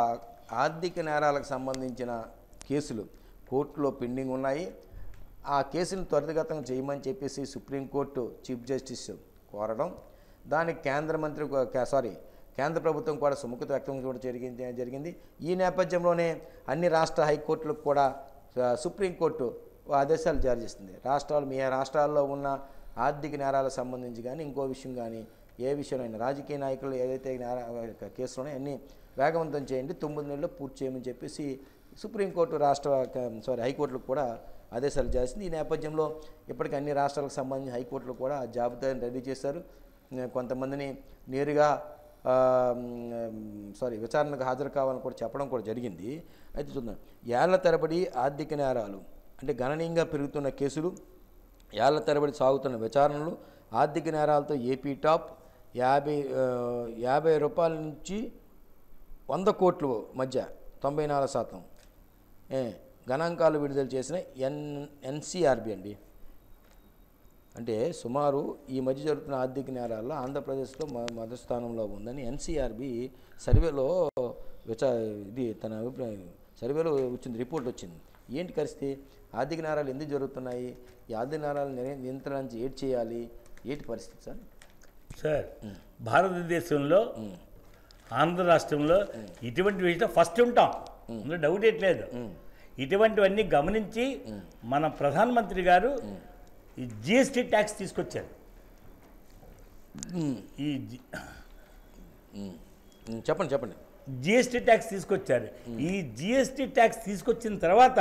ఆర్థిక నేరాలకు సంబంధించిన కేసులు కోర్టులో పెండింగ్ ఉన్నాయి ఆ కేసును త్వరితగతం చేయమని చెప్పేసి సుప్రీంకోర్టు చీఫ్ జస్టిస్ కోరడం దానికి కేంద్ర మంత్రి కూ- కే- సారీ కేంద్ర ప్రభుత్వం కూడా సుముఖత వ్యక్తం కూడా జరిగింది జరిగింది ఈ నేపథ్యంలోనే అన్ని రాష్ట్ర హైకోర్టులకు కూడా ఆ, సుప్రీంకోర్టు ఆదేశాలు జారీ చేస్తుంది రాష్ట్రాలు మీ రాష్ట్రాల్లో ఉన్న ఆర్థిక నేరాలకు సంబంధించి కానీ ఇంకో విషయం కానీ ఏ విషయంలో రాజకీయ నాయకులు ఏదైతే నేర కేసులు ఉన్నాయో అన్నీ వేగవంతం చేయండి తొమ్మిది నెలల్లో పూర్తి చేయమని చెప్పేసి సుప్రీంకోర్టు రాష్ట్ర సారీ హైకోర్టులకు కూడా ఆదేశాలు చేసింది ఈ నేపథ్యంలో ఇప్పటికీ అన్ని రాష్ట్రాలకు సంబంధించి హైకోర్టులు కూడా ఆ జాబితాని రెడీ చేశారు ఉమ్, కొంతమందిని నేరుగా ఆ, ఉమ్, సారీ విచారణకు హాజరు కావాలని కూడా చెప్పడం కూడా జరిగింది అయితే చూద్దాం ఏళ్ల తరబడి ఆర్థిక నేరాలు అంటే గణనీయంగా పెరుగుతున్న కేసులు ఏళ్ల తరబడి సాగుతున్న విచారణలు ఆర్థిక నేరాలతో ఏపీ టాప్ యాభై ఆ, యాభై రూపాయల నుంచి వంద కోట్ల మధ్య తొంభై నాలుగు శాతం ఏ, గణాంకాలు విడుదల చేసిన ఎన్ ఎన్సీఆర్బి అండి అంటే సుమారు ఈ మధ్య జరుగుతున్న ఆర్థిక నేరాల్లో ఆంధ్రప్రదేశ్లో మొ- మొదటి స్థానంలో ఉందని ఎన్సీఆర్బి సర్వేలో విచా ఇది తన అభిప్రాయం సర్వేలో వచ్చింది రిపోర్ట్ వచ్చింది ఏంటి పరిస్థితి ఆర్థిక నేరాలు ఎందుకు జరుగుతున్నాయి ఈ ఆర్థిక నేరాలు నియ- నియంత్రించి ఏటి చేయాలి ఏంటి పరిస్థితి సార్ సార్ భారతదేశంలో ఆంధ్ర రాష్ట్రంలో ఇటువంటి విషయం ఫస్ట్ ఉంటాం అందులో డౌట్ ఎట్లేదు ఇటువంటివన్నీ గమనించి మన ప్రధానమంత్రి గారు ఈ జిఎస్టీ ట్యాక్స్ తీసుకొచ్చారు ఈ జి- ఉమ్, చెప్పండి చెప్పండి జిఎస్టీ ట్యాక్స్ తీసుకొచ్చారు ఈ జిఎస్టీ ట్యాక్స్ తీసుకొచ్చిన తర్వాత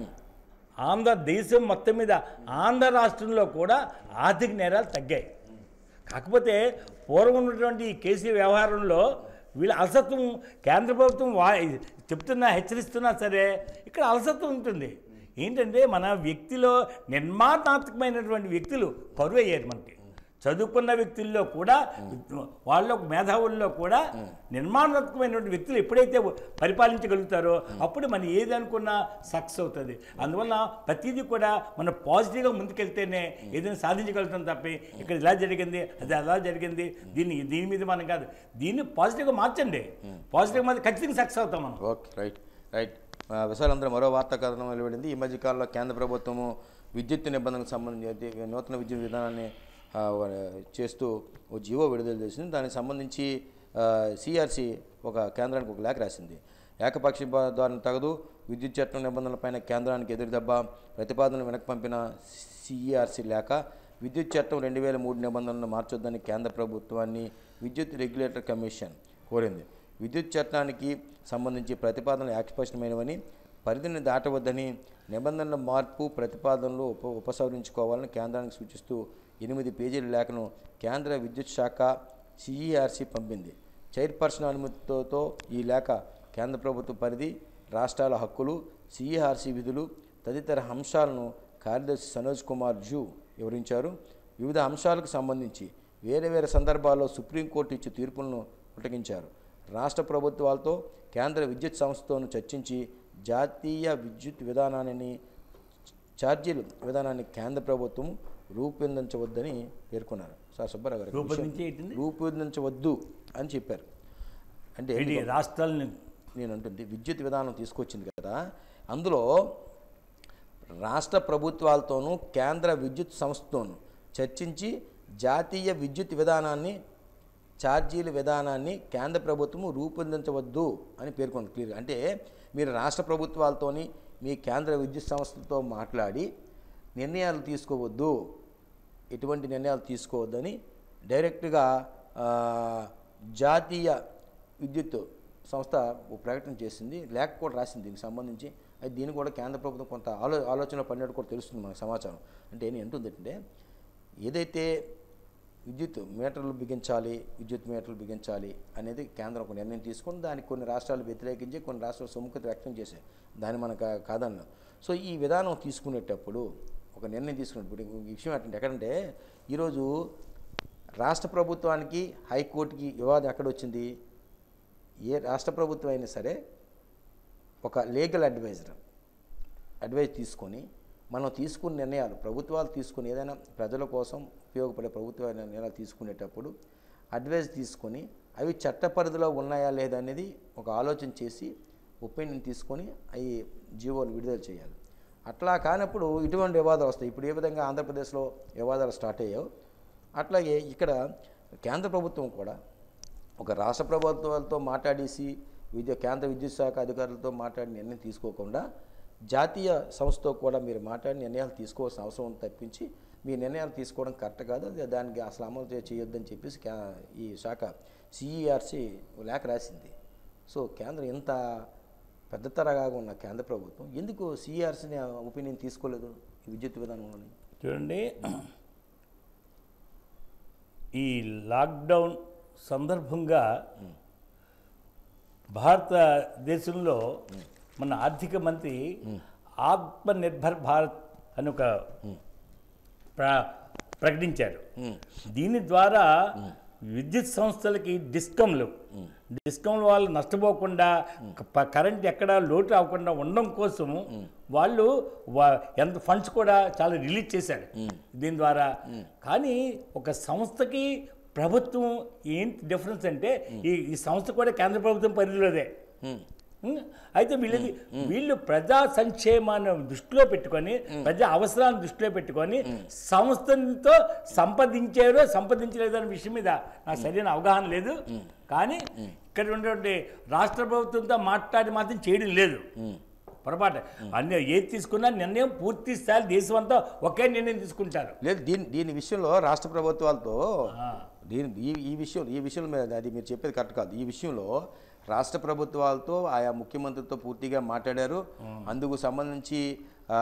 ఆంధ్ర దేశం మొత్తం మీద ఆంధ్ర రాష్ట్రంలో కూడా ఆర్థిక నేరాలు తగ్గాయి కాకపోతే పూర్వం ఉన్నటువంటి ఈ కేసీ వ్యవహారంలో వీళ్ళ అలసత్వం కేంద్ర ప్రభుత్వం వా చెప్తున్నా హెచ్చరిస్తున్నా సరే ఇక్కడ అలసత్వం ఉంటుంది ఏంటంటే మన వ్యక్తిలో నిర్మాణాత్మకమైనటువంటి వ్యక్తులు కరువయ్యారు మనకి చదువుకున్న వ్యక్తుల్లో కూడా వాళ్ళ మేధావుల్లో కూడా నిర్మాణాత్మకమైనటువంటి వ్యక్తులు ఎప్పుడైతే పరిపాలించగలుగుతారో అప్పుడు మనం ఏది అనుకున్నా సక్సెస్ అవుతుంది అందువల్ల ప్రతిదీ కూడా మనం పాజిటివ్గా ముందుకెళ్తేనే ఏదైనా సాధించగలుగుతాం తప్పి ఇక్కడ ఇలా జరిగింది అది అలా జరిగింది దీన్ని దీని మీద మనం కాదు దీన్ని పాజిటివ్గా మార్చండి పాజిటివ్గా మార్చి ఖచ్చితంగా సక్సెస్ అవుతాం మనం ఓకే రైట్ రైట్ ఆ, విశాలందరూ మరో వార్తా కథనం వెలువడింది ఈ మధ్య కాలంలో కేంద్ర ప్రభుత్వము విద్యుత్ నిబంధనలకు సంబంధించి నూతన విద్యుత్ విధానాన్ని ఆ, వ- చేస్తూ ఓ జీవో విడుదల చేసింది దానికి సంబంధించి సిఆర్సి ఒక కేంద్రానికి ఒక లేఖ రాసింది ఏకపక్ష ద్వారా తగదు విద్యుత్ చట్టం నిబంధనలపైన కేంద్రానికి ఎదురుదెబ్బ ప్రతిపాదనలు వెనక్కి పంపిన సిఈఆర్సి లేఖ విద్యుత్ చట్టం రెండు వేల మూడు నిబంధనలను మార్చొద్దని కేంద్ర ప్రభుత్వాన్ని విద్యుత్ రెగ్యులేటర్ కమిషన్ కోరింది విద్యుత్ చట్టానికి సంబంధించి ప్రతిపాదనలు ఏకపక్షమైనవని పరిధిని దాటవద్దని నిబంధనల మార్పు ప్రతిపాదనలు ఉప ఉపసంహరించుకోవాలని కేంద్రానికి సూచిస్తూ ఎనిమిది పేజీల లేఖను కేంద్ర విద్యుత్ శాఖ సిఈఆర్సి పంపింది చైర్పర్సన్ అనుమతితో ఈ లేఖ కేంద్ర ప్రభుత్వ పరిధి రాష్ట్రాల హక్కులు సిఈఆర్సి విధులు తదితర అంశాలను కార్యదర్శి సనోజ్ కుమార్ జూ వివరించారు వివిధ అంశాలకు సంబంధించి వేరే వేరే సందర్భాల్లో సుప్రీంకోర్టు ఇచ్చే తీర్పులను ఉటగించారు రాష్ట్ర ప్రభుత్వాలతో కేంద్ర విద్యుత్ సంస్థతోనూ చర్చించి జాతీయ విద్యుత్ విధానాన్ని ఛార్జీలు విధానాన్ని కేంద్ర ప్రభుత్వం రూపొందించవద్దని పేర్కొన్నారు సార్ సుబ్బారావు గారు ఒక విషయం- రూపొందించి ఏంటిది? రూపొందించవద్దు అని చెప్పారు అంటే ఇది రాష్ట్రాలని నేను అంటుంది విద్యుత్ విధానం తీసుకొచ్చింది కదా అందులో రాష్ట్ర ప్రభుత్వాలతోనూ కేంద్ర విద్యుత్ సంస్థతోనూ చర్చించి జాతీయ విద్యుత్ విధానాన్ని ఛార్జీల విధానాన్ని కేంద్ర ప్రభుత్వము రూపొందించవద్దు అని పేర్కొంది క్లియర్ అంటే మీరు రాష్ట్ర ప్రభుత్వాలతోని మీ కేంద్ర విద్యుత్ సంస్థలతో మాట్లాడి నిర్ణయాలు తీసుకోవద్దు ఎటువంటి నిర్ణయాలు తీసుకోవద్దని డైరెక్ట్గా ఆ, జాతీయ విద్యుత్ సంస్థ ఓ ప్రకటన చేసింది లేఖ కూడా రాసింది దీనికి సంబంధించి అది దీన్ని కూడా కేంద్ర ప్రభుత్వం కొంత ఆలో ఆలోచన పడినట్టు కూడా తెలుస్తుంది మనకు సమాచారం అంటే ఏం ఏంటుందంటే ఏదైతే విద్యుత్ మీటర్లు బిగించాలి విద్యుత్ మీటర్లు బిగించాలి అనేది కేంద్రం ఒక నిర్ణయం తీసుకొని దానికి కొన్ని రాష్ట్రాలు వ్యతిరేకించి కొన్ని రాష్ట్రాలు సుముఖత వ్యక్తం చేశాయి దాన్ని మనకు కాదన్నాం సో ఈ విధానం తీసుకునేటప్పుడు ఒక నిర్ణయం తీసుకునేటప్పుడు ఈ విషయం ఏంటంటే ఎక్కడంటే ఈరోజు రాష్ట్ర ప్రభుత్వానికి హైకోర్టుకి వివాదం ఎక్కడ వచ్చింది ఏ రాష్ట్ర ప్రభుత్వం అయినా సరే ఒక లీగల్ అడ్వైజర్ అడ్వైజ్ తీసుకొని మనం తీసుకున్న నిర్ణయాలు ప్రభుత్వాలు తీసుకుని ఏదైనా ప్రజల కోసం ఉపయోగపడే ప్రభుత్వ నిర్ణయాలు తీసుకునేటప్పుడు అడ్వైజ్ తీసుకొని అవి చట్ట పరిధిలో ఉన్నాయా లేదా అనేది ఒక ఆలోచన చేసి ఒపీనియన్ తీసుకొని అవి జీవోలు విడుదల చేయాలి అట్లా కానప్పుడు ఇటువంటి వివాదాలు వస్తాయి ఇప్పుడు ఏ విధంగా ఆంధ్రప్రదేశ్లో వివాదాలు స్టార్ట్ అయ్యాయో అట్లాగే ఇక్కడ కేంద్ర ప్రభుత్వం కూడా ఒక రాష్ట్ర ప్రభుత్వాలతో మాట్లాడేసి విద్య కేంద్ర విద్యుత్ శాఖ అధికారులతో మాట్లాడి నిర్ణయం తీసుకోకుండా జాతీయ సంస్థతో కూడా మీరు మాట్లాడి నిర్ణయాలు తీసుకోవాల్సిన అవసరం ఉంది తప్పించి మీ నిర్ణయాలు తీసుకోవడం కరెక్ట్ కాదు అది దానికి అసలు అమలు చే- చేయొద్దని చెప్పేసి కే- ఈ శాఖ సిఈఆర్సి లేఖ రాసింది సో కేంద్రం ఇంత పెద్ద తరగా ఉన్న కేంద్ర ప్రభుత్వం ఎందుకు సిఈఆర్సీని ఒపీనియన్ తీసుకోలేదు ఈ విద్యుత్ విధానంలోని చూడండి ఈ లాక్డౌన్ సందర్భంగా భారతదేశంలో మన ఆర్థిక మంత్రి ఆత్మనిర్భర్ భారత్ అని ఒక ప్ర ప్రకటించారు దీని ద్వారా విద్యుత్ సంస్థలకి డిస్కంలు డిస్కంల వాళ్ళు నష్టపోకుండా క- కరెంట్ ఎక్కడ లోటు అవ్వకుండా ఉండడం కోసం వాళ్ళు వా- ఎంత ఫండ్స్ కూడా చాలా రిలీజ్ చేశారు దీని ద్వారా కానీ ఒక సంస్థకి ప్రభుత్వం ఏంటి డిఫరెన్స్ అంటే ఈ ఈ సంస్థ కూడా కేంద్ర ప్రభుత్వం పరిధిలోదే ఉం? అయితే వీళ్ళది వీళ్ళు ప్రజా సంక్షేమాన్ని దృష్టిలో పెట్టుకొని ప్రజా అవసరాలను దృష్టిలో పెట్టుకొని సంస్థతో సంపాదించారో సంపాదించలేదో అనే విషయం మీద నాకు సరైన అవగాహన లేదు కానీ ఇక్కడ ఉన్నటువంటి రాష్ట్ర ప్రభుత్వంతో మాట్లాడి మాత్రం చేయడం లేదు పొరపాటు అన్ని ఏది తీసుకున్నా నిర్ణయం పూర్తి స్థాయి దేశం అంతా ఒకే నిర్ణయం తీసుకుంటారు లేదు దీని దీని విషయంలో రాష్ట్ర ప్రభుత్వాలతో ఆ. దీని ఈ ఈ విషయం ఈ విషయం మీద అది మీరు చెప్పేది కరెక్ట్ కాదు ఈ విషయంలో రాష్ట్ర ప్రభుత్వాలతో ఆయా ముఖ్యమంత్రితో పూర్తిగా మాట్లాడారు అందుకు సంబంధించి ఆ,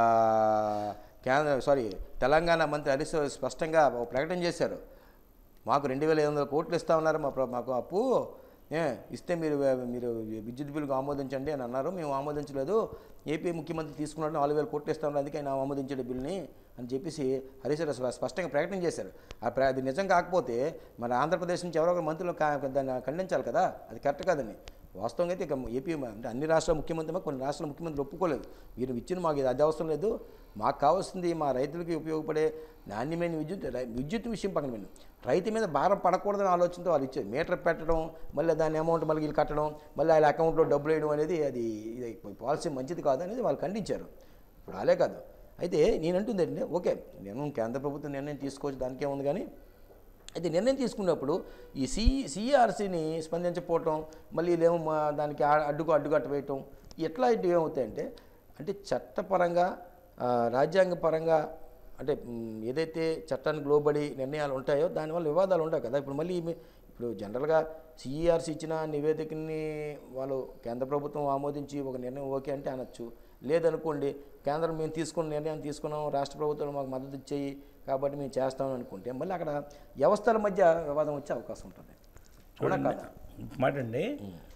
కేంద్ర సారీ తెలంగాణ మంత్రి హరీష్ రావు స్పష్టంగా ఒక ప్రకటన చేశారు మాకు రెండు వేల ఐదు వందల కోట్లు ఇస్తా ఉన్నారు మా ప్ర- మాకు అప్పు ఏ ఇస్తే మీరు మీరు విద్యుత్ బిల్లుకు ఆమోదించండి అని అన్నారు మేము ఆమోదించలేదు ఏపీ ముఖ్యమంత్రి తీసుకున్నట్టు నాలుగు వేల కోట్లు ఇస్తా ఉన్నారు అందుకే ఆయన ఆమోదించాడు బిల్లుని అని చెప్పేసి హరీష్ రావు స్ప- స్పష్టంగా ప్రకటన చేశారు ఆ ప్ర- అది నిజం కాకపోతే మరి ఆంధ్రప్రదేశ్ నుంచి ఎవరో ఒకరు మంత్రులు కా- దాన్ని ఖండించాలి కదా అది కరెక్ట్ కాదని వాస్తవంగా అయితే ఇక ఏపీ అంటే అన్ని రాష్ట్రాల ముఖ్యమంత్రి కొన్ని రాష్ట్రాల ముఖ్యమంత్రులు ఒప్పుకోలేదు మీరు ఇచ్చిన మాకు ఇది అది అవసరం లేదు మాకు కావాల్సింది మా రైతులకి ఉపయోగపడే నాణ్యమైన విద్యుత్ రై- విద్యుత్ విషయం పక్కన పెట్టండి రైతు మీద భారం పడకూడదని ఆలోచనతో వాళ్ళు ఇచ్చారు మీటర్ పెట్టడం మళ్ళీ దాని అమౌంట్ మళ్ళీ వీళ్ళు కట్టడం మళ్ళీ వాళ్ళ అకౌంట్లో డబ్బులు వేయడం అనేది అది ఇది పాలసీ మంచిది కాదు అనేది వాళ్ళు ఖండించారు ఇప్పుడు అలే కాదు అయితే నేనంటుంది ఏంటంటే ఓకే నేను కేంద్ర ప్రభుత్వం నిర్ణయం తీసుకోవచ్చు దానికే ఉంది కానీ అయితే నిర్ణయం తీసుకున్నప్పుడు ఈ సి సిఆర్సీని స్పందించకపోవటం మళ్ళీ ఇదేమో మా దానికి ఆ- అడ్డుకు అడ్డుకట్ట వేయటం ఎట్లా ఇటు ఏమవుతాయంటే అంటే చట్టపరంగా ఆ, రాజ్యాంగ పరంగా అంటే మ్, ఏదైతే చట్టానికి లోబడి నిర్ణయాలు ఉంటాయో దానివల్ల వివాదాలు ఉంటాయి కదా ఇప్పుడు మళ్ళీ మీ- ఇప్పుడు జనరల్గా సిఈఆర్సీ ఇచ్చిన నివేదికని వాళ్ళు కేంద్ర ప్రభుత్వం ఆమోదించి ఒక నిర్ణయం ఓకే అంటే అనొచ్చు లేదనుకోండి కేంద్రం మేము తీసుకున్న నిర్ణయం తీసుకున్నాం రాష్ట్ర ప్రభుత్వం మాకు మద్దతు ఇచ్చేయి కాబట్టి మేము చేస్తామని అనుకుంటే మళ్ళీ అక్కడ వ్యవస్థల మధ్య వివాదం వచ్చే అవకాశం ఉంటుంది కూడా కాదా మాట అండి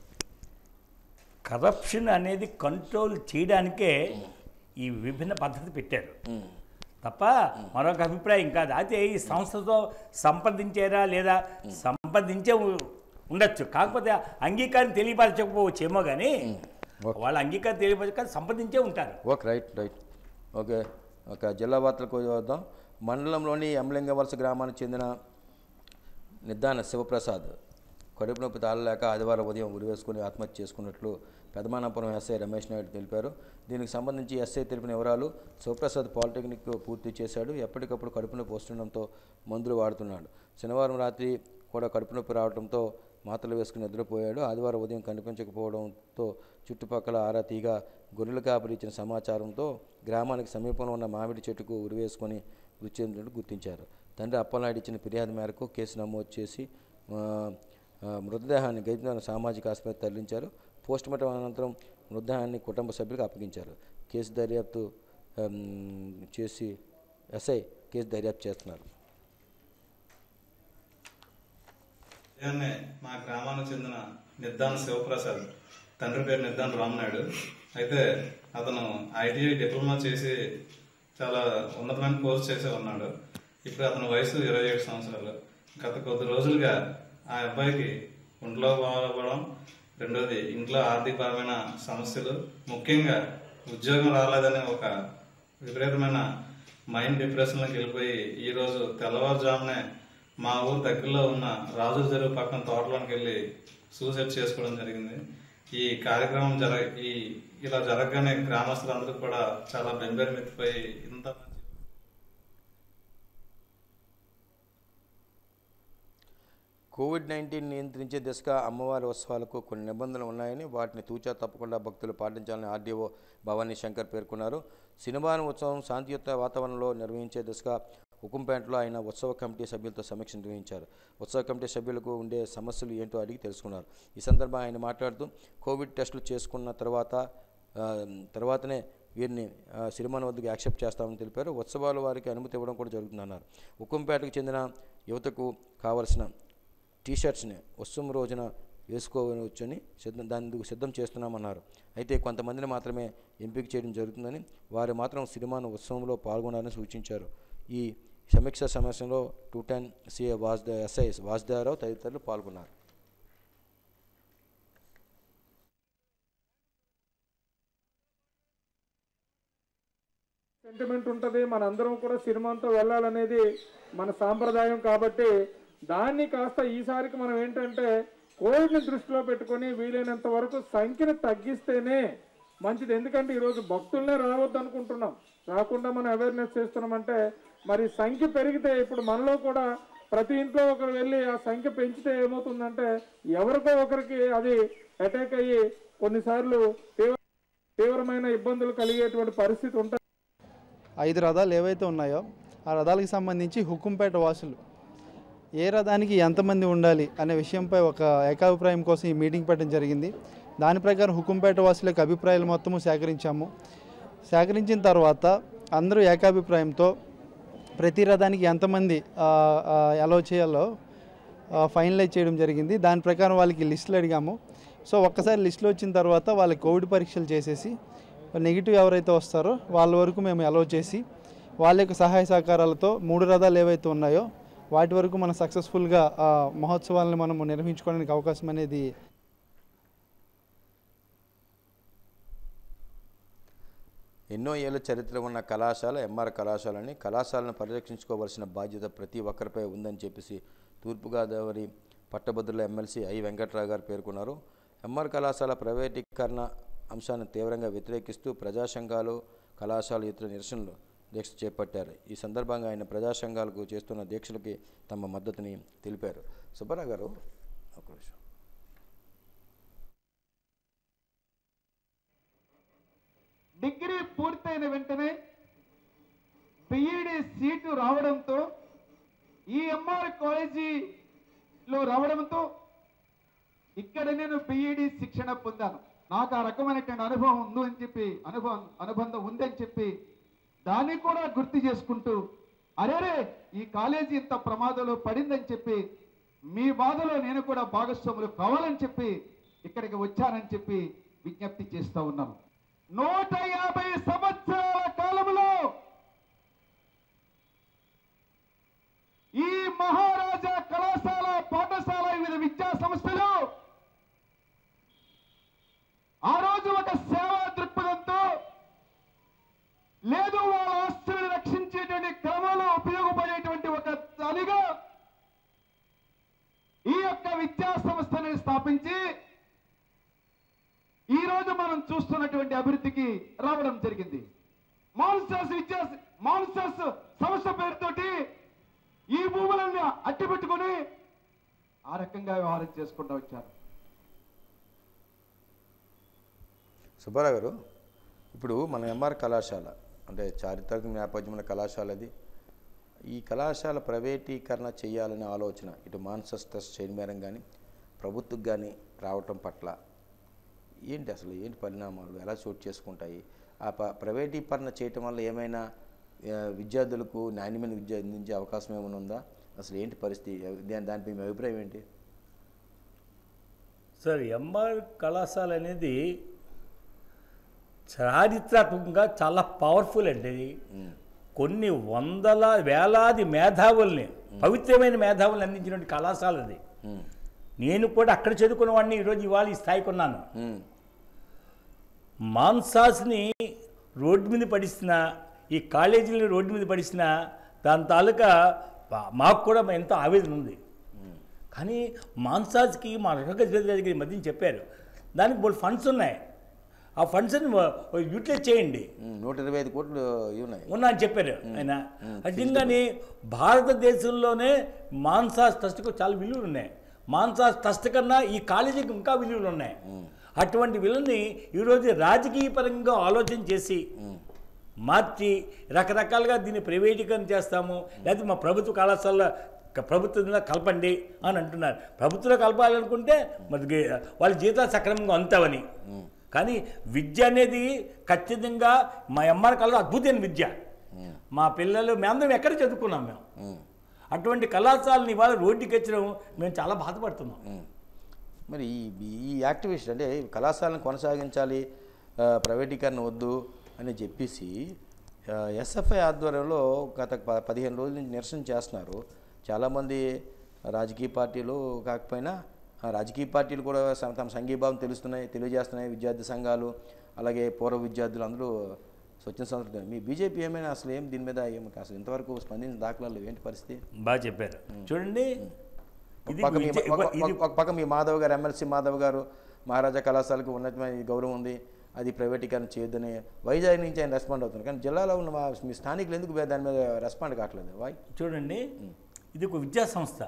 కరప్షన్ అనేది కంట్రోల్ చేయడానికే ఈ విభిన్న పద్ధతి పెట్టారు తప్ప మరొక అభిప్రాయం కాదు అయితే ఈ సంస్థతో సంప్రదించారా లేదా సంప్రదించే ఉ- ఉండొచ్చు కాకపోతే అంగీకారం తెలియపరచకపోవచ్చేమో కానీ వాళ్ళ అంగీకారం తెలియపరచక సంప్రదించే ఉంటారు ఓకే రైట్ రైట్ ఓకే ఒక జిల్లా వార్తలకు వద్దాం మండలంలోని ఎమ్లింగ వలస గ్రామానికి చెందిన నిద్దాన శివప్రసాద్ కడుపు నొప్పి తాళలేక ఆదివారం ఉదయం ఉరివేసుకుని ఆత్మహత్య చేసుకున్నట్లు పెదమానాపురం ఎస్ఐ రమేష్ నాయుడు తెలిపారు దీనికి సంబంధించి ఎస్ఐ తెలిపిన వివరాలు శివప్రసాద్ పాలిటెక్నిక్ పూర్తి చేశాడు ఎప్పటికప్పుడు కడుపు నొప్పి వస్తుండడంతో మందులు వాడుతున్నాడు శనివారం రాత్రి కూడా కడుపు నొప్పి రావడంతో మాత్రలు వేసుకుని నిద్రపోయాడు ఆదివారం ఉదయం కనిపించకపోవడంతో చుట్టుపక్కల ఆరా తీగా గొర్రెల కాపరి ఇచ్చిన సమాచారంతో గ్రామానికి సమీపంలో ఉన్న మామిడి చెట్టుకు ఉరివేసుకొని మృతి చెందినట్టు గుర్తించారు తండ్రి అప్పలనాయుడు ఇచ్చిన ఫిర్యాదు మేరకు కేసు నమోదు చేసి ఆ, ఆ, మృతదేహాన్ని గైతున్న సామాజిక ఆసుపత్రి తరలించారు పోస్టుమార్టం అనంతరం మృతదేహాన్ని కుటుంబ సభ్యులకు అప్పగించారు కేసు దర్యాప్తు ఆమ్, చేసి ఎస్ఐ కేసు దర్యాప్తు చేస్తున్నారు ఉదయాన్నే మా గ్రామానికి చెందిన నిద్దాన శివప్రసాద్ తండ్రి పేరు నిద్దాన రామనాయుడు అయితే అతను ఐటీఐ డిప్లొమా చేసి చాలా ఉన్నతమైన కోర్స్ చేసే ఉన్నాడు ఇప్పుడు అతని వయసు ఇరవై ఏడు సంవత్సరాలు గత కొద్ది రోజులుగా ఆ అబ్బాయికి ఒంట్లో బాగోవడం రెండోది ఇంట్లో ఆర్థికపరమైన సమస్యలు ముఖ్యంగా ఉద్యోగం రాలేదనే ఒక విపరీతమైన మైండ్ డిప్రెషన్లోకి వెళ్ళిపోయి ఈ రోజు తెల్లవారుజామునే మా ఊరు దగ్గరలో ఉన్న రాజుల చెరువు పక్కన తోటలోకి వెళ్ళి సూసైడ్ చేసుకోవడం జరిగింది ఈ కార్యక్రమం జర ఈ ఇలా జరగగానే గ్రామస్తులందరూ కూడా చాలా బెంబేరుమెత్తిపోయి ఇంత మంచి కోవిడ్ నైన్టీన్ నియంత్రించే దిశగా అమ్మవారి ఉత్సవాలకు కొన్ని నిబంధనలు ఉన్నాయని వాటిని తూచా తప్పకుండా భక్తులు పాటించాలని ఆర్డీఓ భవానీ శంకర్ పేర్కొన్నారు శనివారం ఉత్సవం శాంతియుత వాతావరణంలో నిర్వహించే దిశగా హుకుంపేటలో ఆయన ఉత్సవ కమిటీ సభ్యులతో సమీక్ష నిర్వహించారు ఉత్సవ కమిటీ సభ్యులకు ఉండే సమస్యలు ఏంటో అడిగి తెలుసుకున్నారు ఈ సందర్భంగా ఆయన మాట్లాడుతూ కోవిడ్ టెస్టులు చేసుకున్న తర్వాత ఆ, తర్వాతనే వీరిని ఆ, సిరిమాన వద్దకు యాక్సెప్ట్ చేస్తామని తెలిపారు ఉత్సవాలు వారికి అనుమతి ఇవ్వడం కూడా జరుగుతుందన్నారు ఉక్కంపేటకు చెందిన యువతకు కావలసిన టీషర్ట్స్ని ఉత్సవం రోజున వేసుకోవచ్చని సిద్ధం దానికి సిద్ధం చేస్తున్నామన్నారు అయితే కొంతమందిని మాత్రమే ఎంపిక చేయడం జరుగుతుందని వారు మాత్రం సినిమాను ఉత్సవంలో పాల్గొనాలని సూచించారు ఈ సమీక్ష సమావేశంలో టూ టెన్ సిఏ వాసుదే ఎస్ఐ వాసుదేవరావు తదితరులు పాల్గొన్నారు సెంటిమెంట్ ఉంటుంది మనందరం కూడా సినిమాతో వెళ్ళాలనేది మన సాంప్రదాయం కాబట్టి దాన్ని కాస్త ఈసారికి మనం ఏంటంటే కోవిడ్ని దృష్టిలో పెట్టుకొని వీలైనంత వరకు సంఖ్యను తగ్గిస్తేనే మంచిది ఎందుకంటే ఈరోజు భక్తులనే రావద్దు అనుకుంటున్నాం రాకుండా మనం అవేర్నెస్ చేస్తున్నామంటే మరి సంఖ్య పెరిగితే ఇప్పుడు మనలో కూడా ప్రతి ఇంట్లో ఒకరు వెళ్ళి ఆ సంఖ్య పెంచితే ఏమవుతుందంటే ఎవరికో ఒకరికి అది అటాక్ అయ్యి కొన్నిసార్లు తీవ్ర తీవ్రమైన ఇబ్బందులు కలిగేటువంటి పరిస్థితి ఉంటుంది ఐదు రథాలు ఏవైతే ఉన్నాయో ఆ రథాలకు సంబంధించి హుకుంపేట వాసులు ఏ రథానికి ఎంతమంది ఉండాలి అనే విషయంపై ఒక ఏకాభిప్రాయం కోసం ఈ మీటింగ్ పెట్టడం జరిగింది దాని ప్రకారం హుకుంపేట వాసుల యొక్క అభిప్రాయాలు మొత్తము సేకరించాము సేకరించిన తర్వాత అందరూ ఏకాభిప్రాయంతో ప్రతి రథానికి ఎంతమంది అలౌ చేయాలో ఫైనలైజ్ చేయడం జరిగింది దాని ప్రకారం వాళ్ళకి లిస్టులు అడిగాము సో ఒక్కసారి లిస్టులు వచ్చిన తర్వాత వాళ్ళకి కోవిడ్ పరీక్షలు చేసేసి నెగిటివ్ ఎవరైతే వస్తారో వాళ్ళ వరకు మేము అలౌ చేసి వాళ్ళ యొక్క సహాయ సహకారాలతో మూడు రథాలు ఏవైతే ఉన్నాయో వాటి వరకు మనం సక్సెస్ఫుల్గా ఆ మహోత్సవాలను మనము నిర్వహించుకోవడానికి అవకాశం అనేది ఎన్నో ఏళ్ళ చరిత్ర ఉన్న కళాశాల ఎంఆర్ కళాశాలని కళాశాలను పరిరక్షించుకోవాల్సిన బాధ్యత ప్రతి ఒక్కరిపై ఉందని చెప్పేసి తూర్పుగోదావరి పట్టభద్రుల ఎమ్మెల్సీ ఐ వెంకట్రావు గారు పేర్కొన్నారు ఎంఆర్ కళాశాల ప్రైవేటీకరణ అంశాన్ని తీవ్రంగా వ్యతిరేకిస్తూ ప్రజా సంఘాలు కళాశాల ఇతర నిరసనలు దీక్ష చేపట్టారు ఈ సందర్భంగా ఆయన ప్రజా సంఘాలకు చేస్తున్న దీక్షలకి తమ మద్దతుని తెలిపారు సుబ్బారావు గారు ఒక నిమిషం డిగ్రీ పూర్తయిన వెంటనే బిఈడి సీటు రావడంతో ఈ ఎంఆర్ కాలేజీలో రావడంతో ఇక్కడ నేను బిఈడి శిక్షణ పొందాను నాకు ఆ రకమైనటువంటి అనుభవం ఉంది అని చెప్పి అనుభవం అనుబంధం ఉందని చెప్పి దాన్ని కూడా గుర్తు చేసుకుంటూ అరేరే ఈ కాలేజీ ఇంత ప్రమాదంలో పడిందని చెప్పి మీ బాధలో నేను కూడా భాగస్వాములు కావాలని చెప్పి ఇక్కడికి వచ్చానని చెప్పి విజ్ఞప్తి చేస్తా ఉన్నాను నూట యాభై సంవత్సరాల కాలంలో ఈ మహారాజా కళాశాల పాఠశాల వివిధ విద్యా సంస్థలు ఆ రోజు ఒక సేవా దృక్పథంతో లేదు వాళ్ళ ఆస్తులను రక్షించేటువంటి క్రమంలో ఉపయోగపడేటువంటి ఒక తనిగా ఈ యొక్క విద్యా సంస్థని స్థాపించి ఈ రోజు మనం చూస్తున్నటువంటి అభివృద్ధికి రావడం జరిగింది మాన్సర్స్ విద్యా మాన్సర్స్ సంస్థ పేరుతోటి ఈ భూములన్నీ అట్టిపెట్టుకొని ఆ రకంగా వ్యవహారం చేసుకుంటూ వచ్చారు సుబ్బారావు గారు ఇప్పుడు మన ఎంఆర్ కళాశాల అంటే చారిత్రక నేపథ్యం ఉన్న కళాశాల అది ఈ కళాశాల ప్రైవేటీకరణ చేయాలనే ఆలోచన ఇటు మాన్సస్ ట్రస్ట్ చైర్మన్ కానీ ప్రభుత్వం కానీ రావటం పట్ల ఏంటి అసలు ఏంటి పరిణామాలు ఎలా చోటు చేసుకుంటాయి ఆ ప ప్రైవేటీకరణ చేయటం వల్ల ఏమైనా ఆ, విద్యార్థులకు నాణ్యమైన విద్య అందించే అవకాశం ఏమైనా ఉందా అసలు ఏంటి పరిస్థితి దాని దానిపై మీ అభిప్రాయం ఏంటి సార్ ఎంఆర్ కళాశాల అనేది చారిత్రాత్మకంగా చాలా పవర్ఫుల్ అండి ఇది కొన్ని వందల వేలాది మేధావుల్ని పవిత్రమైన మేధావుల్ని అందించినటువంటి కళాశాల అది ఉమ్, నేను కూడా అక్కడ చదువుకున్న వాడిని ఈరోజు ఇవాళ ఈ స్థాయికి ఉన్నాను ఉమ్, మాన్సాస్ని రోడ్డు మీద పడిస్తున్న ఈ కాలేజీలని రోడ్డు మీద పడిస్తున్న దాని తాలూకా మా- మాకు కూడా ఎంతో ఆవేదన ఉంది కానీ మాన్సాస్కి మా రఘుగజ గారి మధ్యన చెప్పారు దానికి బోల్ ఫండ్స్ ఉన్నాయి ఆ ఫండ్స్ని యూటిలైజ్ చేయండి ఉమ్, నూట ఇరవై ఐదు కోట్లు ఇవి ఉన్నాయి ఉన్నా అని చెప్పారు ఆయన నిజంగానే భారతదేశంలోనే మాన్సాస్ ట్రస్ట్కు చాలా విలువలు ఉన్నాయి మాన్సాస్ ట్రస్ట్ కన్నా ఈ కాలేజీకి ఇంకా విలువలు ఉన్నాయి అటువంటి విలువని ఈరోజు రాజకీయ పరంగా ఆలోచన చేసి మార్చి రకరకాలుగా దీన్ని ప్రైవేటీకరణ చేస్తాము లేకపోతే మా ప్రభుత్వ కళాశాల ప్రభుత్వంలో కలపండి అని అంటున్నారు ప్రభుత్వంలో కలపాలనుకుంటే మరి వాళ్ళ జీతాలు సక్రమంగా అందుతావని కానీ విద్య అనేది ఖచ్చితంగా మా ఎంఆర్ కళలో అద్భుతమైన విద్య మా పిల్లలు మేమందరం ఎక్కడ చదువుకున్నాం మేము అటువంటి కళాశాలని ఇవాళ రోడ్డుకి వచ్చడం మేము చాలా బాధపడుతున్నాం మరి ఈ ఈ యాక్టివిస్ట్ అంటే ఈ కళాశాలను కొనసాగించాలి ఆ, ప్రైవేటీకరణ వద్దు అని చెప్పేసి ఎస్ఎఫ్ఐ ఆధ్వర్యంలో గత ప- పదిహేను రోజుల నుంచి నిరసన చేస్తున్నారు చాలామంది రాజకీయ పార్టీలు కాకపోయినా ఆ రాజకీయ పార్టీలు కూడా స- తమ సంఘీభావం తెలుస్తున్నాయి తెలియజేస్తున్నాయి విద్యార్థి సంఘాలు అలాగే పూర్వ విద్యార్థులు అందరూ స్వచ్ఛంద సంస్థలు మీ బీజేపీ ఏమైనా అసలు ఏం దీని మీద ఏం అసలు ఇంతవరకు స్పందించిన దాఖలాలు ఏంటి పరిస్థితి బాగా చెప్పారు చూడండి ఒక ఇది పక్క మీ విద్య- ఒక- ఇది ఒక- ఒక పక్క మీ మాధవ్ గారు ఎమ్మెల్సీ మాధవ్ గారు మహారాజా కళాశాలకు ఉన్నతమైన గౌరవం ఉంది అది ప్రైవేటీకరణ చేయొద్దని వైజాగ్ నుంచి ఆయన రెస్పాండ్ అవుతున్నారు కానీ జిల్లాలో ఉన్న మా మీ స్థానికులు ఎందుకు దాని మీద రెస్పాండ్ కావట్లేదు వై చూడండి ఇది ఒక విద్యా సంస్థ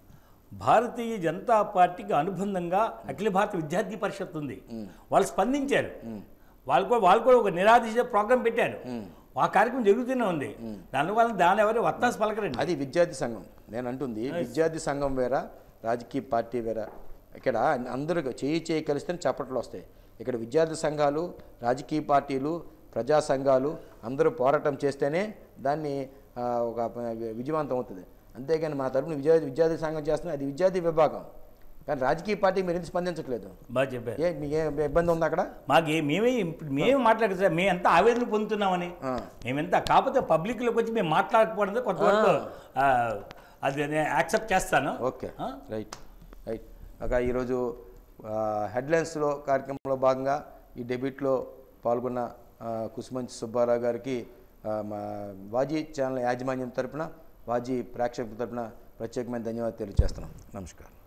భారతీయ జనతా పార్టీకి అనుబంధంగా అఖిల భారత విద్యార్థి పరిషత్ ఉంది వాళ్ళు స్పందించారు వాళ్ళు కూడా వాళ్ళు కూడా ఒక నిరాదేశ ప్రోగ్రాం పెట్టారు ఆ కార్యక్రమం జరుగుతూనే ఉంది దానివల్ల దాని ఎవరు వత్తాసు పలకరండి అది విద్యార్థి సంఘం నేను అంటుంది విద్యార్థి సంఘం వేరా రాజకీయ పార్టీ వేరా ఇక్కడ అందరూ చేయి చేయి కలిస్తే చప్పట్లు వస్తాయి ఇక్కడ విద్యార్థి సంఘాలు రాజకీయ పార్టీలు ప్రజా సంఘాలు అందరూ పోరాటం చేస్తేనే దాన్ని ఆ, ఒక విజయవంతం అవుతుంది అంతేగాని మా తరపున విద్యార్థి విద్యార్థి సంఘం చేస్తున్నా అది విద్యార్థి విభాగం కానీ రాజకీయ పార్టీ మీరు ఎందుకు స్పందించట్లేదు బాగా చెప్పారు ఏ మీకు ఏ ఇబ్బంది ఉంది అక్కడ మాకు ఏ- మేమే ఇప్పుడు మేమే మాట్లాడదు సార్ మేము ఎంత ఆవేదన పొందుతున్నామని ఆ. మేమెంత కాకపోతే పబ్లిక్లోకి వచ్చి మేము మాట్లాడకపోవడం కొంతవరకు ఆ, అది నేను యాక్సెప్ట్ చేస్తాను ఓకే ఆ? రైట్ రైట్ ఒక ఈరోజు హెడ్లైన్స్లో కార్యక్రమంలో భాగంగా ఈ డెబిట్లో పాల్గొన్న ఆ, కుసుమంచి సుబ్బారావు గారికి ఆ, మా వాజీ ఛానల్ యాజమాన్యం తరపున వాజీ ప్రేక్షకుల తరపున ప్రత్యేకమైన ధన్యవాదాలు తెలియజేస్తున్నాం నమస్కారం